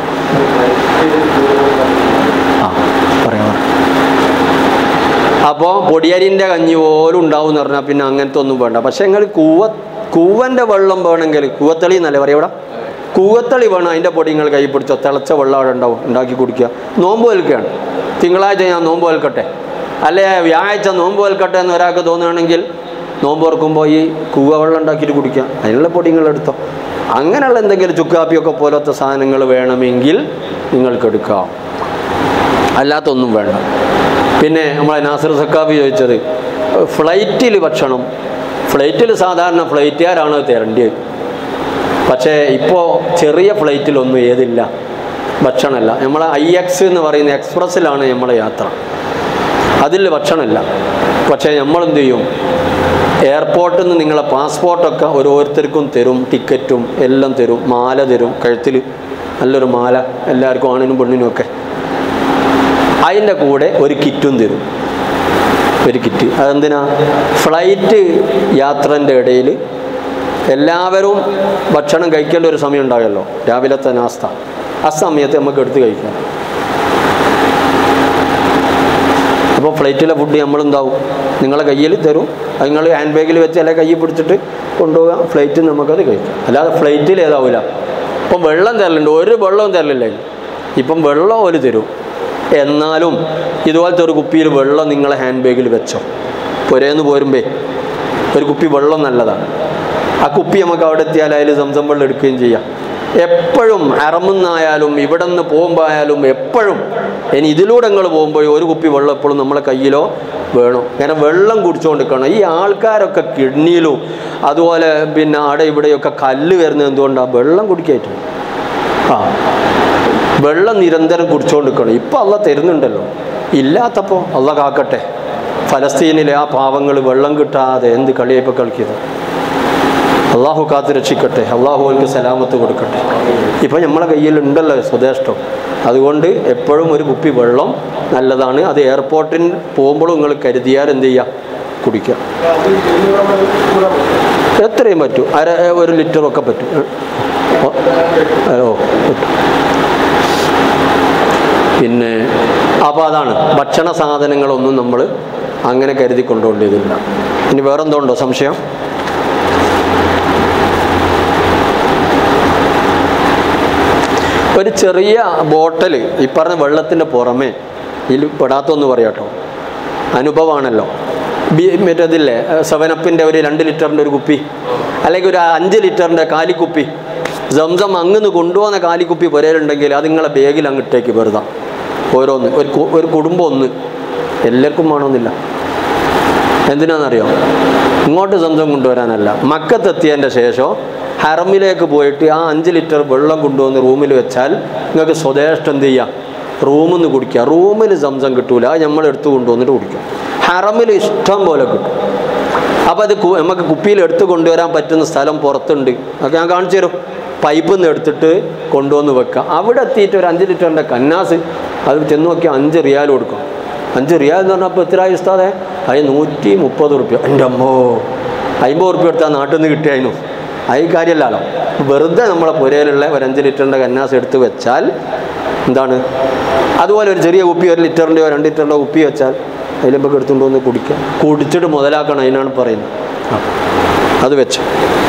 A: ആ പറയാം അപ്പോൾ പൊടിയരിൻ്റെ കഞ്ഞി പോലും ഉണ്ടാവും എന്ന് പറഞ്ഞാൽ പിന്നെ അങ്ങനത്തെ ഒന്നും വേണ്ട പക്ഷേ നിങ്ങൾ കൂവ കൂവൻ്റെ വെള്ളം വേണമെങ്കിൽ കൂവത്തളി എന്നല്ലേ പറയാം ഇവിടെ കൂവത്തളി വേണം അതിൻ്റെ പൊടി നിങ്ങൾ കൈ പിടിച്ചോ തിളച്ച വെള്ളം അവിടെ ഉണ്ടാവും ഉണ്ടാക്കി കുടിക്കുക നോമ്പ് വലിക്കുകയാണ് തിങ്കളാഴ്ച ഞാൻ നോമ്പ് വലിക്കട്ടെ അല്ലെ വ്യാഴാഴ്ച നോമ്പ് വലിക്കട്ടെ എന്ന് ഒരാൾക്ക് തോന്നുകയാണെങ്കിൽ നോമ്പ് തുറക്കുമ്പോൾ ഈ കൂവ വെള്ളം ഉണ്ടാക്കിയിട്ട് കുടിക്കുക അതിനുള്ള പൊടി നിങ്ങൾ എടുത്തോ അങ്ങനെയുള്ള എന്തെങ്കിലും ചുക്കാപ്പിയൊക്കെ പോലത്തെ സാധനങ്ങൾ വേണമെങ്കിൽ നിങ്ങൾക്ക് എടുക്കാം അല്ലാത്തൊന്നും വേണ്ട പിന്നെ നമ്മളെ നാസർ സക്കാബി ചോദിച്ചത് ഫ്ലൈറ്റിൽ ഭക്ഷണം ഫ്ലൈറ്റിൽ സാധാരണ ഫ്ലൈറ്റുകാരാണ് തരേണ്ടത് പക്ഷേ ഇപ്പോൾ ചെറിയ ഫ്ലൈറ്റിലൊന്നും ഏതില്ല ഭക്ഷണമല്ല നമ്മളെ ഐ എക്സ് എന്ന് പറയുന്ന എക്സ്പ്രസ്സിലാണ് നമ്മളെ യാത്ര അതിൽ ഭക്ഷണമില്ല പക്ഷേ നമ്മളെന്ത് ചെയ്യും എയർപോർട്ടിൽ നിന്ന് നിങ്ങളെ പാസ്പോർട്ടൊക്കെ ഓരോരുത്തർക്കും തരും ടിക്കറ്റും എല്ലാം തരും മാല തരും കഴുത്തിൽ നല്ലൊരു മാല എല്ലാവർക്കും ആണിനും പെണ്ണിനും ഒക്കെ അതിൻ്റെ കൂടെ ഒരു കിറ്റും തരും ഒരു കിറ്റ് അതെന്തിനാ ഫ്ലൈറ്റ് യാത്രൻ്റെ ഇടയിൽ എല്ലാവരും ഭക്ഷണം കഴിക്കേണ്ട ഒരു സമയം ഉണ്ടാകുമല്ലോ രാവിലത്തെ നാസ്ത ആ സമയത്ത് നമുക്ക് എടുത്ത് കഴിക്കാം അപ്പോൾ ഫ്ലൈറ്റിലെ ഫുഡ് നമ്മളെന്താവും നിങ്ങളെ കയ്യിൽ തരും അത് നിങ്ങൾ ഹാൻഡ് ബാഗിൽ വെച്ച് അല്ലെ കയ്യിൽ പിടിച്ചിട്ട് കൊണ്ടുപോകാം ഫ്ലൈറ്റിൽ നമുക്കത് കഴിക്കാം അല്ലാതെ ഫ്ലൈറ്റിൽ ഏതാവില്ല ഇപ്പം വെള്ളം തരലുണ്ട് ഒരു വെള്ളവും തരലില്ല അതിന്. ഇപ്പം വെള്ളം ഓല് തരും എന്നാലും ഇതുപോലത്തെ ഒരു കുപ്പിയിൽ വെള്ളം നിങ്ങളെ ഹാൻഡ് ബാഗിൽ വെച്ചോ പുരേന്ന് പോരുമ്പേ ഒരു കുപ്പി വെള്ളം നല്ലതാണ് ആ കുപ്പി നമുക്ക് അവിടെ എത്തിയാൽ അതിൽ സംസം വെള്ളം എടുക്കുകയും ചെയ്യാം എപ്പോഴും അറമുന്നായാലും ഇവിടെ നിന്ന് പോകുമ്പോൾ ആയാലും എപ്പോഴും ഇനി ഇതിലൂടെ നിങ്ങൾ പോകുമ്പോൾ ഒരു കുപ്പി വെള്ളം എപ്പോഴും നമ്മളെ കയ്യിലോ വേണം അങ്ങനെ വെള്ളം കുടിച്ചുകൊണ്ടിരിക്കണം ഈ ആൾക്കാരൊക്കെ കിഡ്നിയിലും അതുപോലെ പിന്നെ അവിടെ ഇവിടെയൊക്കെ കല്ല് വരുന്നത് എന്തുകൊണ്ടാണ് വെള്ളം കുടിക്കായിട്ട് ആ വെള്ളം നിരന്തരം കുടിച്ചുകൊണ്ടിരിക്കണം ഇപ്പം അള്ള തരുന്നുണ്ടല്ലോ ഇല്ലാത്തപ്പോൾ അള്ള കാക്കട്ടെ ഫലസ്തീനിലെ ആ പാവങ്ങൾ വെള്ളം കിട്ടാതെ എന്ത് കളിയപ്പോൾ കളിക്കുന്നത് അള്ളാഹു കാത്ത് രക്ഷിക്കട്ടെ അള്ളാഹു അവർക്ക് സലാമത്ത് കൊടുക്കട്ടെ ഇപ്പം നമ്മളെ കയ്യിലുണ്ടല്ലോ സ്വദേശം അതുകൊണ്ട് എപ്പോഴും ഒരു കുപ്പി വെള്ളം നല്ലതാണ് അത് എയർപോർട്ടിൽ പോകുമ്പോഴും നിങ്ങൾ കരുതിയാൽ എന്ത് ചെയ്യുക കുടിക്കുക എത്രയും പറ്റും അര ഒരു ലിറ്ററൊക്കെ പറ്റും ഓ, ഓ പറ്റും പിന്നെ അപ്പോൾ അതാണ് ഭക്ഷണ സാധനങ്ങളൊന്നും നമ്മൾ അങ്ങനെ കരുതി കൊണ്ടുപോകേണ്ടതില്ല ഇനി വേറെന്തോ ഉണ്ടോ സംശയം ഒരു ചെറിയ ബോട്ടൽ ഈ പറഞ്ഞ വെള്ളത്തിൻ്റെ പുറമേ ഇതിൽ പെടാത്തൊന്ന് പറയാട്ടോ അനുഭവമാണല്ലോ ബി മറ്റേതില്ലേ സെവനപ്പിൻ്റെ ഒരു രണ്ട് ലിറ്ററിൻ്റെ ഒരു കുപ്പി അല്ലെങ്കിൽ ഒരു അഞ്ച് ലിറ്ററിൻ്റെ കാലിക്കുപ്പി സംസം അങ്ങ് കൊണ്ടുപോകുന്ന കാലിക്കുപ്പി പുരയിലുണ്ടെങ്കിൽ അത് നിങ്ങളെ ബാഗിൽ അങ്ങ് ഇട്ടേക്ക് വെറുതെ ഓരോന്ന് ഒരു കു- ഒരു കുടുംബം ഒന്ന് എല്ലാവർക്കും വേണമെന്നില്ല എന്തിനാണെന്നറിയോ ഇങ്ങോട്ട് സ്വന്തം കൊണ്ടുവരാനല്ല മക്കത്തെത്തിയതിൻ്റെ ശേഷം ഹറമിലേക്ക് പോയിട്ട് ആ അഞ്ച് ലിറ്റർ വെള്ളം കൊണ്ടുവന്ന് റൂമിൽ വെച്ചാൽ നിങ്ങൾക്ക് സ്വദേശം എന്ത് ചെയ്യാം റൂമിൽ നിന്ന് കുടിക്കുക റൂമിൽ സംസം കിട്ടൂല അത് നമ്മൾ എടുത്ത് കൊണ്ടുവന്നിട്ട് കുടിക്കും ഹറമിൽ ഇഷ്ടം പോലെ കിട്ടും അപ്പോൾ അത് കു- നമുക്ക് കുപ്പിയിൽ എടുത്ത് കൊണ്ടുവരാൻ പറ്റുന്ന സ്ഥലം പുറത്തുണ്ട് അതൊക്കെ ഞാൻ കാണിച്ചു തരും പൈപ്പിൽ നിന്ന് എടുത്തിട്ട് കൊണ്ടുവന്ന് വെക്കുക അവിടെ എത്തിയിട്ട് ഒരു അഞ്ച് ലിറ്ററിൻ്റെ കന്നാസ് അത് ചെന്ന് നോക്കി അഞ്ച് റിയാൽ കൊടുക്കും അഞ്ച് റിയാൽ എന്ന് പറഞ്ഞപ്പോൾ എത്ര ആയി ഉസ്താദേ അത് നൂറ്റി മുപ്പത് റുപ്യ എൻ്റെ അമ്മോ അമ്പത് റുപ്യ എടുത്താൽ നാട്ടിൽ നിന്ന് കിട്ടിയായിരുന്നു അത് ഈ കാര്യമല്ലല്ലോ വെറുതെ നമ്മളെ പുരയിലുള്ള ഒരു അഞ്ച് ലിറ്ററിൻ്റെ കന്നാസ് എടുത്ത് വെച്ചാൽ എന്താണ് അതുപോലെ ഒരു ചെറിയ കുപ്പി ഒരു ലിറ്ററിൻ്റെയോ രണ്ട് ലിറ്ററിൻ്റെ കുപ്പി വെച്ചാൽ അതിലൊക്കെ എടുത്തുകൊണ്ട് വന്ന് കുടിക്കുക കുടിച്ചിട്ട് മുതലാക്കണം അതിനാണ് പറയുന്നത് ആ. അത് വെച്ച്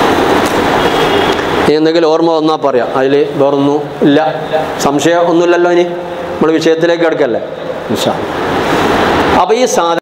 A: ഇനി എന്തെങ്കിലും ഓർമ്മ വന്നാൽ പറയാം അതിൽ വേറൊന്നും ഇല്ല സംശയം ഒന്നുമില്ലല്ലോ ഇനി നമ്മൾ വിഷയത്തിലേക്ക് കിടക്കല്ലേ അപ്പോൾ ഈ സാധനം